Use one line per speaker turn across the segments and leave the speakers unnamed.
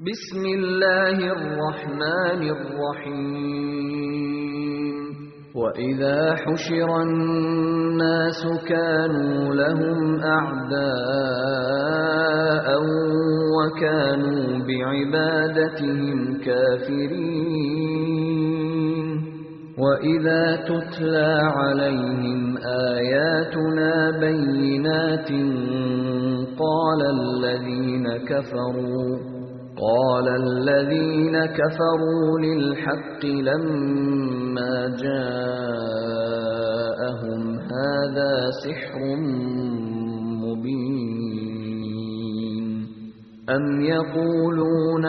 بسم الله الرحمن الرحيم وإذا حشر الناس كانوا لهم أعداء وكانوا بعبادتهم كافرين وإذا تتلى عليهم آياتنا بينات قال الذين كفروا قال الذين كفروا للحق لما جاءهم هذا سحر مبين أم يقولون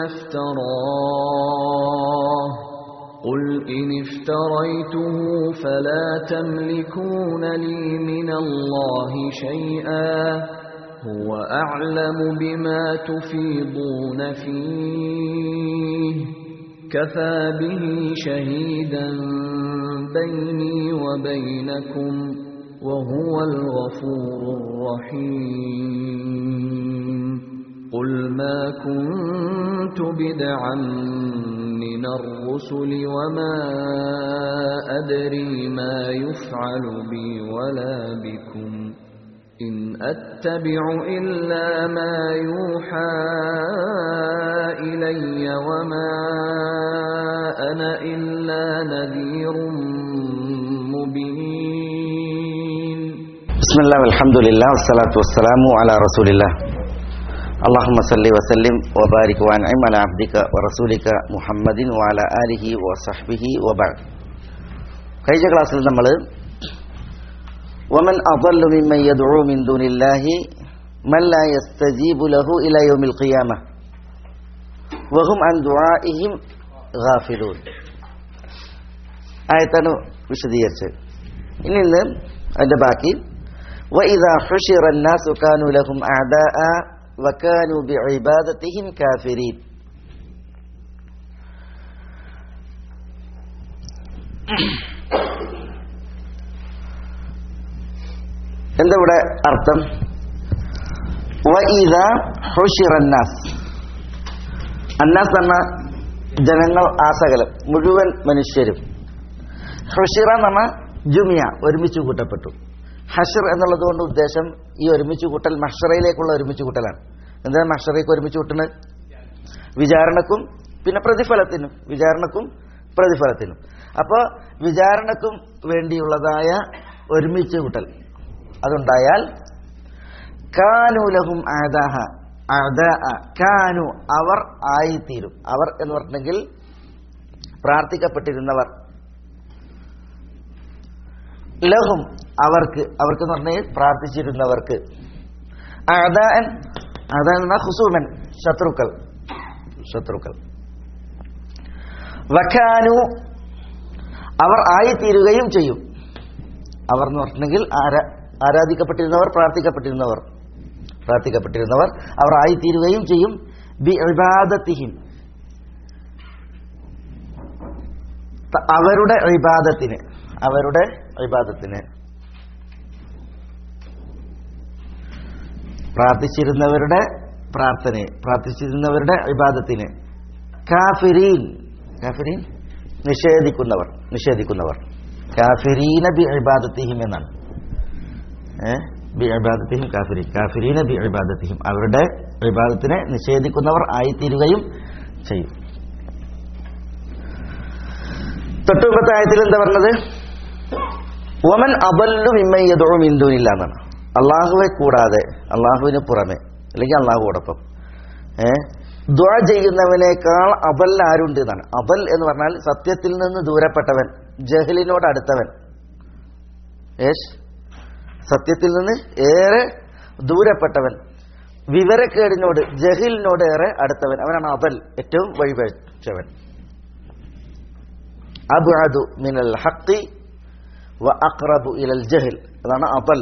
افتراه قل إن افتريته فلا تملكون لي من الله شيئا هو أعلم بما تفيضون فيه كفى به شهيدا بيني وبينكم وهو الغفور الرحيم قل ما كنت بدعا من الرسل وما أدري ما يفعل بي ولا بكم إن أتبع إلا ما يوحى إلي وما أنا إلا نذير مبين
بسم الله والحمد لله والصلاة والسلام على رسول الله اللهم صل وسلم وبارك وانعم على عبدك ورسولك محمد وعلى آله وصحبه وبعد കഴിഞ്ഞ ക്ലാസ്സിൽ നമ്മൾ ومن أضل ممن يدعو من دون الله من لا يستجيب له إلى يوم القيامة وهم عن دعائهم غافلون ആയത്താണ് വിശദീകരിച്ചത് ഇനി ഇന്ന് അതിന്റെ ബാക്കി وإذا حشر الناس كانوا لهم أعداء وكانوا بعبادتهم كافرين എന്താ ഇവിടെ അർത്ഥം വഇദ ഹുഷിറ അന്നാസ് അന്നാസ് എന്ന ജനങ്ങൾ ആസകലം മുഴുവൻ മനുഷ്യരും ഹുഷിറ എന്ന് പറഞ്ഞ ജുമിയ ഒരുമിച്ച് കൂട്ടപ്പെട്ടു ഹഷർ എന്നുള്ളത് കൊണ്ട് ഉദ്ദേശം ഈ ഒരുമിച്ച് കൂട്ടൽ മഷറയിലേക്കുള്ള ഒരുമിച്ച് കൂട്ടലാണ് എന്താ മഷറയ്ക്ക് ഒരുമിച്ച് കൂട്ടുന്നത് വിചാരണക്കും പിന്നെ പ്രതിഫലത്തിനും വിചാരണക്കും പ്രതിഫലത്തിനും അപ്പോൾ വിചാരണക്കും വേണ്ടിയുള്ളതായ ഒരുമിച്ച് കൂട്ടൽ അതുണ്ടായാൽ കാനുലഹും ആദാഹ കാനു അവർ ആയിത്തീരും അവർ എന്ന് പറഞ്ഞെങ്കിൽ പ്രാർത്ഥിക്കപ്പെട്ടിരുന്നവർ ലഹും അവർക്ക് അവർക്ക് എന്ന് പറഞ്ഞാൽ പ്രാർത്ഥിച്ചിരുന്നവർക്ക് അതാൻ അതാൻ ഹുസൂമൻ ശത്രുക്കൾ ശത്രുക്കൾ വഖാനു അവർ ആയിത്തീരുകയും ചെയ്യും അവർ എന്ന് പറഞ്ഞിട്ടുണ്ടെങ്കിൽ ആരാ ആരാധിക്കപ്പെട്ടിരുന്നവർ പ്രാർത്ഥിക്കപ്പെട്ടിരുന്നവർ പ്രാർത്ഥിക്കപ്പെട്ടിരുന്നവർ അവർ ആയിത്തീരുകയും ചെയ്യും ബി ഇബാദത്തിഹിം അവരുടെ ഇബാദത്തിന് അവരുടെ ഇബാദത്തിന് പ്രാർത്ഥിച്ചിരുന്നവരുടെ പ്രാർത്ഥനയെ പ്രാർത്ഥിച്ചിരുന്നവരുടെ ഇബാദത്തിന് കാഫിരീൻ കാഫിരീൻ നിഷേധിക്കുന്നവർ നിഷേധിക്കുന്നവർ കാഫിരീന ബി ഇബാദത്തിഹിം എന്നാണ് ബി ഇബാദത്തിഹിം കാഫിരീൻ കാഫിരീന ബി ഇബാദത്തിഹിം അവരുടെ ഇബാദത്തിനെ നിഷേധിക്കുന്നവർ ആയിത്തീരുകയും ചെയ്യും തൊട്ടുമുമ്പത്തെ ആയത്തിൽ എന്താ പറഞ്ഞത് ഒമൻ അബല്ലു മിമ്മയ്യതോളം ഇന്ദൂനില്ല എന്നാണ് അള്ളാഹുവെ കൂടാതെ അള്ളാഹുവിന് പുറമെ അല്ലെങ്കിൽ അള്ളാഹുവോടൊപ്പം ഏ ദ്വ ചെയ്യുന്നവനേക്കാൾ അബൽ ആരുണ്ട് എന്നാണ് അബൽ എന്ന് പറഞ്ഞാൽ സത്യത്തിൽ നിന്ന് ദൂരപ്പെട്ടവൻ ജഹലിനോട് അടുത്തവൻ യേശ് സത്യത്തിൽ നിന്ന് ഏറെ ദൂരപ്പെട്ടവൻ വിവരക്കേടിനോട് ജഹിലിനോട് ഏറെ അടുത്തവൻ അവനാണ് അബൽ ഏറ്റവും വഴിപഴിച്ചവൻ അബുഅദു മിനൽ ഹഖി വ അഖ്റബു ഇലൽ ജഹൽ അതാണ് അബൽ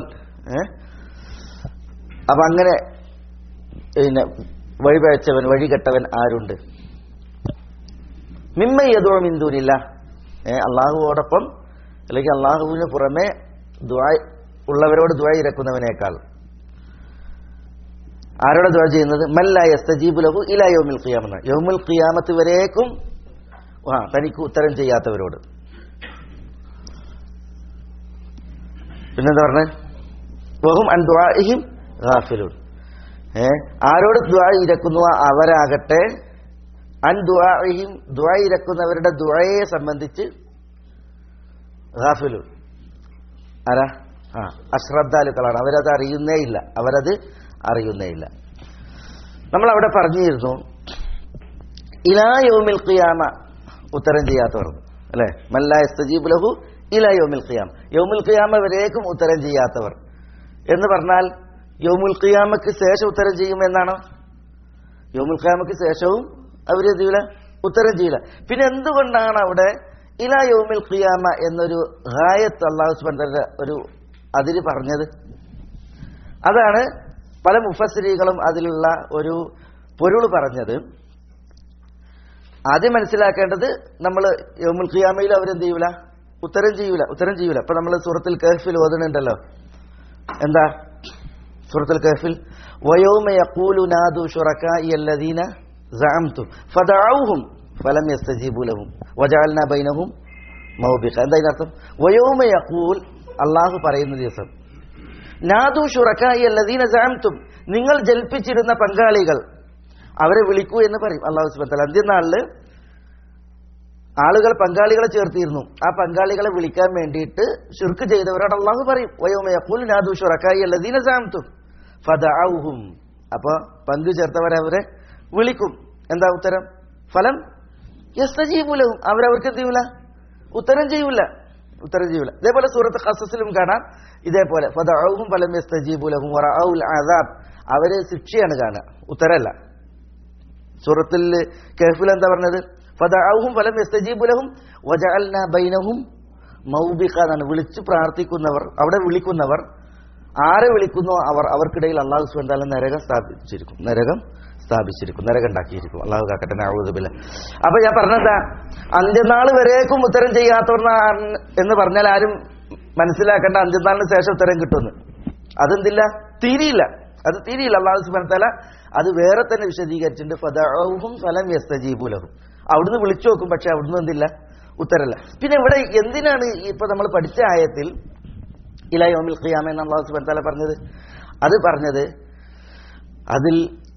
അപ്പൊ അങ്ങനെ പിന്നെ വഴിപഴച്ചവൻ വഴികെട്ടവൻ ആരുണ്ട് മിമ്മയ്യതോ മിന്ദൂനില്ല ഏ അള്ളാഹുവോടൊപ്പം അല്ലെങ്കിൽ അള്ളാഹുവിന് പുറമെ ദ്വാ ഉള്ളവരോട് ദ്വാ ഇരക്കുന്നവനേക്കാൾ ആരോടെ ദുആ ചെയ്യുന്നത് മല്ല യസ്തജീബു ലഹു ഇലാ യൗമിൽ ഖിയാമ യൗമുൽ ഖിയാമത്ത് വരേക്കും ആ തനിക്ക് ഉത്തരം ചെയ്യാത്തവരോട് പിന്നെന്താ പറഞ്ഞത് വഹും അൻ ദുആഇഹിം ഗാഫിലൂൻ ഏ ആരോട് ദുആ ഇരക്കുന്നു അവരാകട്ടെ അൻ ദുആഇഹിം ദുആ ഇരക്കുന്നവരുടെ ദുആയെ സംബന്ധിച്ച് ഗാഫിലൂൻ ആരാ ആ അശ്രദ്ധാലുക്കളാണ് അവരത് അറിയുന്നേ ഇല്ല അവരത് അറിയുന്നേ ഇല്ല നമ്മൾ അവിടെ പറഞ്ഞിരുന്നു ഇലാ യൗമിൽ ഖിയാമ ഉത്തരം ചെയ്യാത്തവർ അല്ലെ മല്ല ഇസ്തജീബ് ലഹു ഇലാ യൗമിൽ ഖിയാമ യൗമുൽ ഖിയാമ വരേക്കും ഉത്തരം ചെയ്യാത്തവർ എന്ന് പറഞ്ഞാൽ യൗമുൽ ഖിയാമക്ക് ശേഷം ഉത്തരം ചെയ്യുമെന്നാണോ യൗമുൽ ഖിയാമക്ക് ശേഷവും അവർ ചെയ്യൂല ഉത്തരം ചെയ്യില്ല പിന്നെ എന്തുകൊണ്ടാണ് അവിടെ ഇലാ യൗമിൽ ഖിയാമ എന്നൊരു ഹായത്ത് അള്ളാഹു സുബാന്റെ ഒരു അതിര് പറഞ്ഞത് അതാണ് പല മുഫസ്സിരികളും അതിലുള്ള ഒരു പൊരുൾ പറഞ്ഞത് ആദ്യം മനസ്സിലാക്കേണ്ടത് നമ്മൾ യൗമുൽ ഖിയാമയിൽ അവരെന്ത് ചെയ്യൂല ഉത്തരം ചെയ്യൂല ഉത്തരം ചെയ്യൂല അപ്പൊ നമ്മൾ സൂറത്തിൽ കഹഫിൽ ഓതുന്നുണ്ടല്ലോ എന്താ സൂറത്തുൽ കഹഫിൽ വയോമ യഖൂലു നാദു ശുറക്കാഇ അല്ലദീന സഅംതും ഫദഊഹും ഫലം യസ്തജീബു ലഹും വജഅൽനാ ബൈനഹും മൗബിഖ എന്താ ഇതിനർത്ഥം വയോമ യഖൂൽ അള്ളാഹു പറയുന്ന ദിവസം നാദു ശുറക്കായി അല്ലദീന സഅംതും നിങ്ങൾ ജൽപ്പിച്ചിരുന്ന പങ്കാളികൾ അവരെ വിളിക്കൂ എന്ന് പറയും അള്ളാഹു സുബ്ഹാനഹു അന്ത്യനാളില് ആളുകൾ പങ്കാളികളെ ചേർത്തിരുന്നു ആ പങ്കാളികളെ വിളിക്കാൻ വേണ്ടിയിട്ട് ഷിർക്ക് ചെയ്തവരോട് അള്ളാഹു പറയും വയോമയഖൂൽ നാദു ശുറക്കായി അല്ലദീന സഅംതും ഫദഊഹും അപ്പോൾ പങ്കു ചേർത്തവരെ അവരെ വിളിക്കും എന്താ ഉത്തരം ഫലം യസ്തജീബുലഹും അവരവർക്ക് എന്ത് ചെയ്യൂല ഉത്തരം ചെയ്യൂല ഉത്തരം ചെയ്യൂല ഇതേപോലെ സൂറത്ത് ഖസസിലും കാണാം ഇതേപോലെ ഫദഊഹും ഫലം യസ്തജീബുലഹും വറഔൽ അദാബ് അവര് ശിക്ഷയാണ് കാണുക ഉത്തരമല്ല സൂറത്തിൽ കഹഫിൽ എന്താ പറഞ്ഞത് ഫദഊഹും ഫലം യസ്തജീബുലഹും വജഅൽനാ ബൈനഹും മൗബിഖ എന്നാണ് വിളിച്ചു പ്രാർത്ഥിക്കുന്നവർ അവിടെ വിളിക്കുന്നവർ ആരെ വിളിക്കുന്നോ അവർ അവർക്കിടയിൽ അള്ളാഹു സുബന്താല നരകം സ്ഥാപിച്ചിരിക്കും നരകം സ്ഥാപിച്ചിരിക്കും നരകം ഉണ്ടാക്കിയിരിക്കും അള്ളാഹു കാക്കട്ടെ നഅൂദുബില്ല അപ്പൊ ഞാൻ പറഞ്ഞതാ അന്ത്യനാൾ വരേക്കും ഉത്തരം ചെയ്യാത്തവർ എന്ന് പറഞ്ഞാൽ ആരും മനസ്സിലാക്കേണ്ട അന്ത്യനാളിന് ശേഷം ഉത്തരം കിട്ടുമെന്ന് അതെന്തില്ല തീരിയില്ല അത് തീരിയില്ല അള്ളാഹു സുബാനത്തല അത് വേറെ തന്നെ വിശദീകരിച്ചിട്ടുണ്ട് ഫദഊഹും ഫലം യസ്തജീബുലഹും അവിടുന്ന് വിളിച്ചു നോക്കും പക്ഷെ അവിടുന്ന് എന്തില്ല ഉത്തരല്ല പിന്നെ ഇവിടെ എന്തിനാണ് ഇപ്പൊ നമ്മൾ പഠിച്ച ആയത്തിൽ ഇല യോമിൽ ഖിയാമ എന്ന് അള്ളാഹു സുബാൻ തല പറഞ്ഞത് അത് പറഞ്ഞത് അതിൽ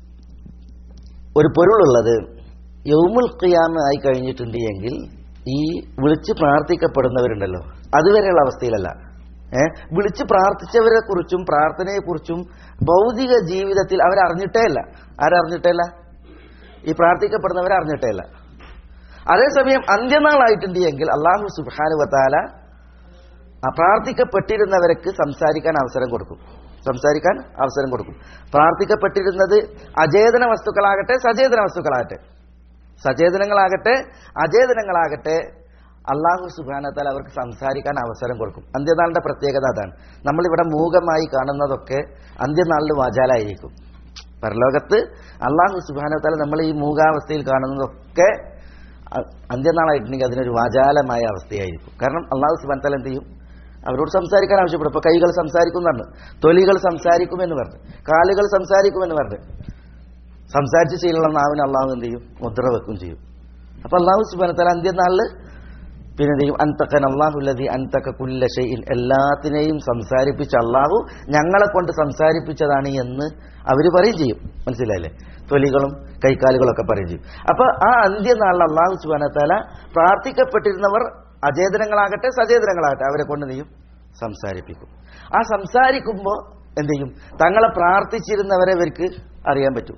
ഒരു പൊരുളുള്ളത് യൗമുൽ ഖിയാമ ആയി കഴിഞ്ഞിട്ടുണ്ട് എങ്കിൽ ഈ വിളിച്ച് പ്രാർത്ഥിക്കപ്പെടുന്നവരുണ്ടല്ലോ അതുവരെയുള്ള അവസ്ഥയിലല്ല ഏഹ് വിളിച്ച് പ്രാർത്ഥിച്ചവരെ കുറിച്ചും പ്രാർത്ഥനയെ കുറിച്ചും ഭൗതിക ജീവിതത്തിൽ അവരറിഞ്ഞിട്ടേ അല്ല ആരറിഞ്ഞിട്ടേ അല്ല ഈ പ്രാർത്ഥിക്കപ്പെടുന്നവരെ അറിഞ്ഞിട്ടേ അല്ല അതേസമയം അന്ത്യനാളായിട്ടുണ്ട് എങ്കിൽ അള്ളാഹു സുബാനുവത്താല ആ പ്രാർത്ഥിക്കപ്പെട്ടിരുന്നവർക്ക് സംസാരിക്കാൻ അവസരം കൊടുക്കും സംസാരിക്കാൻ അവസരം കൊടുക്കും പ്രാർത്ഥിക്കപ്പെട്ടിരുന്നത് അചേതന വസ്തുക്കളാകട്ടെ സചേതന വസ്തുക്കളാകട്ടെ സചേതനങ്ങളാകട്ടെ അചേതനങ്ങളാകട്ടെ അള്ളാഹു സുബാനത്താൽ അവർക്ക് സംസാരിക്കാൻ അവസരം കൊടുക്കും അന്ത്യനാളിന്റെ പ്രത്യേകത അതാണ് നമ്മളിവിടെ മൂകമായി കാണുന്നതൊക്കെ അന്ത്യനാളിൽ വാചാലായിരിക്കും പരലോകത്ത് അള്ളാഹു സുബാനത്താൽ നമ്മൾ ഈ മൂകാവസ്ഥയിൽ കാണുന്നതൊക്കെ അ- അന്ത്യനാളായിട്ടുണ്ടെങ്കിൽ അതിനൊരു വാചാലമായ അവസ്ഥയായിരിക്കും കാരണം അള്ളാഹു സുബാനത്താൽ എന്ത് ചെയ്യും അവരോട് സംസാരിക്കാൻ ആവശ്യപ്പെടും ഇപ്പൊ കൈകൾ സംസാരിക്കുന്നുണ്ട് തൊലികൾ സംസാരിക്കുമെന്ന് പറഞ്ഞു കാലുകൾ സംസാരിക്കുമെന്ന് പറഞ്ഞു സംസാരിച്ച് ചെയ്യുള്ള നാവിന് അള്ളാഹു എന്ത് ചെയ്യും മുദ്ര വെക്കും ചെയ്യും അപ്പൊ അള്ളാഹു സുബാനത്താൽ അന്ത്യനാളില് പിന്നെ എന്ത് ചെയ്യും അന്തക്കൻ അള്ളാഹുല്ലതി അന്തക്ക കുല്ല ഷെയ്ൻ എല്ലാത്തിനെയും സംസാരിപ്പിച്ച അള്ളാഹു ഞങ്ങളെ കൊണ്ട് സംസാരിപ്പിച്ചതാണ് എന്ന് അവർ പറയും ചെയ്യും മനസ്സിലായില്ലേ തൊലികളും കൈക്കാലുകളൊക്കെ പറയും ചെയ്യും അപ്പൊ ആ അന്ത്യനാളിൽ അള്ളാഹു സുബാനത്താല പ്രാർത്ഥിക്കപ്പെട്ടിരുന്നവർ അചേതനങ്ങളാകട്ടെ സചേതനങ്ങളാകട്ടെ അവരെ കൊണ്ട് എന്ത് ചെയ്യും സംസാരിപ്പിക്കും ആ സംസാരിക്കുമ്പോൾ എന്ത് ചെയ്യും തങ്ങളെ പ്രാർത്ഥിച്ചിരുന്നവരെ ഇവർക്ക് അറിയാൻ പറ്റും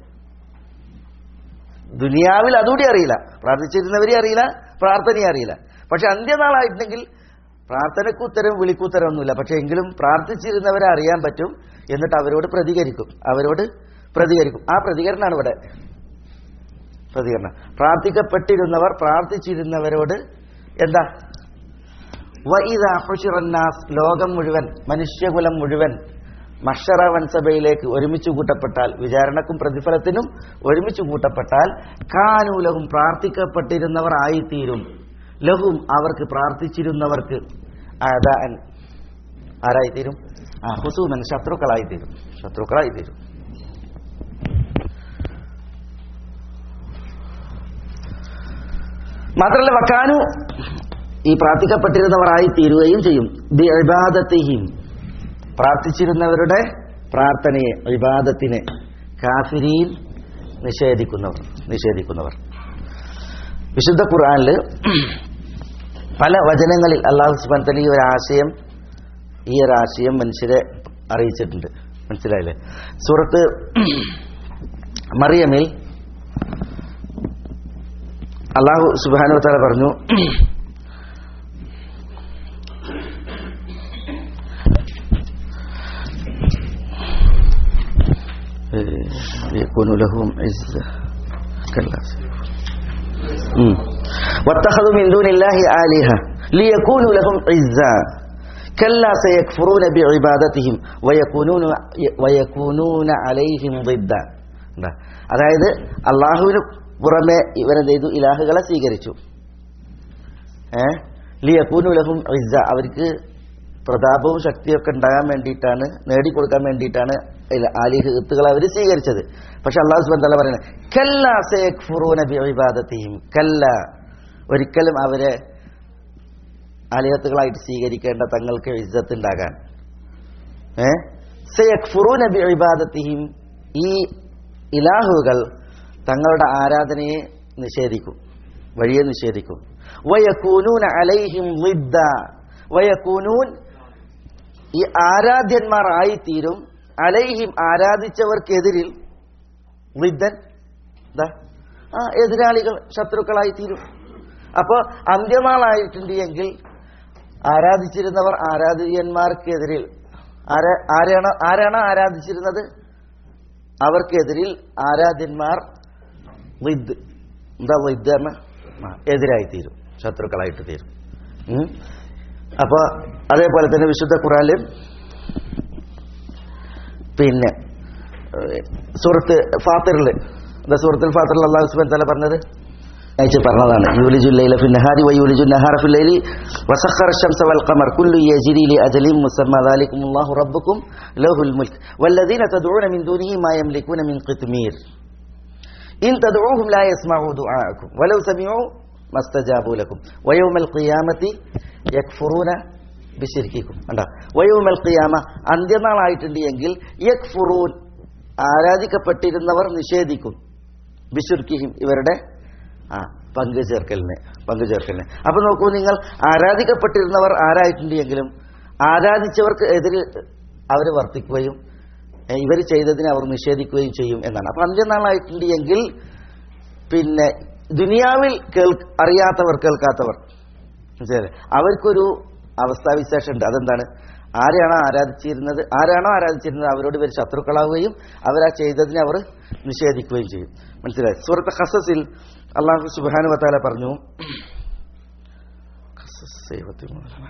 ദുനിയാവിൽ അതുകൂടി അറിയില്ല പ്രാർത്ഥിച്ചിരുന്നവരെ അറിയില്ല പ്രാർത്ഥനയെ അറിയില്ല പക്ഷെ അന്ത്യനാളായിട്ടുണ്ടെങ്കിൽ പ്രാർത്ഥനയ്ക്ക് ഉത്തരം വിളിക്കുത്തരം ഒന്നുമില്ല പക്ഷെ എങ്കിലും പ്രാർത്ഥിച്ചിരുന്നവരെ അറിയാൻ പറ്റും എന്നിട്ട് അവരോട് പ്രതികരിക്കും അവരോട് പ്രതികരിക്കും ആ പ്രതികരണമാണ് ഇവിടെ പ്രതികരണം പ്രാർത്ഥിക്കപ്പെട്ടിരുന്നവർ പ്രാർത്ഥിച്ചിരുന്നവരോട് എന്താ വഇദാ ഹുശിറന്നാസ് ലോകം മുഴുവൻ മനുഷ്യകുലം മുഴുവൻ മഷറ വൻസഭയിലേക്ക് ഒരുമിച്ച് കൂട്ടപ്പെട്ടാൽ വിചാരണക്കും പ്രതിഫലത്തിനും ഒരുമിച്ച് കൂട്ടപ്പെട്ടാൽ കാനൂലഹും പ്രാർത്ഥിക്കപ്പെട്ടിരുന്നവർ ആയിത്തീരും ലഹും അവർക്ക് പ്രാർത്ഥിച്ചിരുന്നവർക്ക് അദാൻ ആരായിത്തീരും ആ ഹുസൂമൻ ശത്രുക്കളായിത്തീരും ശത്രുക്കളായിത്തീരും മാത്രമല്ല വക്കാനു ഈ പ്രാർത്ഥിക്കപ്പെട്ടിരുന്നവരായി തീരുകയും ചെയ്യും ബി ഇബാദത്തിഹിം പ്രാർത്ഥിച്ചിരുന്നവരുടെ പ്രാർത്ഥനയെ ഇബാദത്തിനെ കാഫിരിയിൽ നിഷേധിക്കുന്നവർ നിഷേധിക്കുന്നവർ വിശുദ്ധ ഖുർആനിൽ പല വചനങ്ങളിൽ അള്ളാഹു സുബാൻ തന്നെ ഈ ഒരു ആശയം ഈ ഒരു ആശയം മനുഷ്യരെ അറിയിച്ചിട്ടുണ്ട് മനസ്സിലായില്ലേ സൂറത്ത് മറിയമിൽ അള്ളാഹു സുബാനു താല പറഞ്ഞു يكون لهم عزة كلا مم. واتخذوا من دون الله آلهة ليكونوا لهم عزا كلا سيكفرون بعبادتهم ويكونون ويكونون عليهم ضدا ണ്ടാ. അതായത് അള്ളാഹുവിന് പുറമെ ഇവരെന്ത് ചെയ്തു ഇലാഹുകളെ സ്വീകരിച്ചു ഏ ലിയക്കൂനു ലഹും ഇസ്സ അവർക്ക് പ്രതാപവും ശക്തിയൊക്കെ ഉണ്ടാകാൻ വേണ്ടിയിട്ടാണ് നേടിക്കൊടുക്കാൻ വേണ്ടിയിട്ടാണ് ആലിഹത്തുകളെ അവർ സ്വീകരിച്ചത് പക്ഷെ അള്ളാഹു സുബാൻ തല പറയുന്നത് കല്ല സേഖ്ഫുറൂന ബിഇബാദത്തിഹിം കല്ല ഒരിക്കലും അവരെ ആലിഹത്തുകളായിട്ട് സ്വീകരിക്കേണ്ട തങ്ങൾക്ക് ഇജ്ജത്ത് ഉണ്ടാകാൻ ഏ സയക്ഫുറൂന ബിഇബാദത്തിഹിം ഈ ഇലാഹുകൾ തങ്ങളുടെ ആരാധനയെ നിഷേധിക്കും വഴിയെ നിഷേധിക്കും വയക്കൂനൂൻ അലൈഹിം ളിദ്ദ വയക്കൂനൂൻ ഈ ആരാധ്യന്മാർ ആയിത്തീരും അലൈഹിം ആരാധിച്ചവർക്കെതിരിൽ ളിദ്ദൻ ദാ, ആ എതിരാളികൾ ശത്രുക്കളായി തീരും അപ്പോൾ അന്ത്യനാളായിട്ടുണ്ട് എങ്കിൽ ആരാധിച്ചിരുന്നവർ ആരാധകന്മാർക്കെതിരിൽ ആരാ ആരാണ് ആരാണ് ആരാധിച്ചിരുന്നത് അവർക്കെതിരിൽ ആരാധ്യന്മാർ വിദ് എന്താ വിദ് പറഞ്ഞ എതിരായി തീരും ശത്രുക്കളായിട്ട് തീരും ഉം. അപ്പൊ അതേപോലെ തന്നെ വിശുദ്ധ ഖുറാനിൽ പിന്നെ ഏഹ്, സൂറത്ത് ഫാത്തിറിൽ എന്താ സൂറത്തുൽ ഫാത്തിറിൽ അള്ളാഹു സുബാൻ തല പറഞ്ഞത് അയച്ച് പറഞ്ഞതാണ് യൂലിജു ലൈല ഫിൽ നഹാരി വ യൂലിജു നഹാറ ഫിൽ ലൈലി വസഖറ الشمس والقمر كل يجري لأجل مسمى ذلكم الله ربكم له الملك والذين تدعون من دونه ما يملكون من قطمير إن تدعوهم لا يسمعوا دعاءكم ولو سمعوا ما استجابوا لكم ويوم القيامة يكفرون ബിശിരിക്കും കണ്ട വയോമൽ ഖിയാമ അന്ത്യനാളായിട്ടുണ്ട് എങ്കിൽ യക്ഫുറൂൻ ആരാധിക്കപ്പെട്ടിരുന്നവർ നിഷേധിക്കും ബിശുർക്കിഹിം ഇവരുടെ ആ പങ്കു ചേർക്കലിന് പങ്കു ചേർക്കലിന് അപ്പൊ നോക്കൂ നിങ്ങൾ ആരാധിക്കപ്പെട്ടിരുന്നവർ ആരായിട്ടുണ്ട് എങ്കിലും ആരാധിച്ചവർക്ക് എതിരെ അവർ വർത്തിക്കുകയും ഇവർ ചെയ്തതിനെ അവർ നിഷേധിക്കുകയും ചെയ്യും എന്നാണ് അപ്പൊ അന്ത്യനാളായിട്ടുണ്ട് എങ്കിൽ പിന്നെ ദുനിയാവിൽ കേൾ അറിയാത്തവർ കേൾക്കാത്തവർ മനസ്സിലായില്ലേ അവർക്കൊരു അവസ്ഥാവിശേഷമുണ്ട് അതെന്താണ് ആരെയാണോ ആരാധിച്ചിരുന്നത് ആരാണോ ആരാധിച്ചിരുന്നത് അവരോട് ഇവർ ശത്രുക്കളാവുകയും അവരാ ചെയ്തതിനെ അവർ നിഷേധിക്കുകയും ചെയ്യും മനസ്സിലായി സൂറത്ത് ഹസസിൽ അള്ളാഹു സുബാനു വത്താല പറഞ്ഞു ഖസസ് എഴുപത്തിമൂന്നിലാണ്.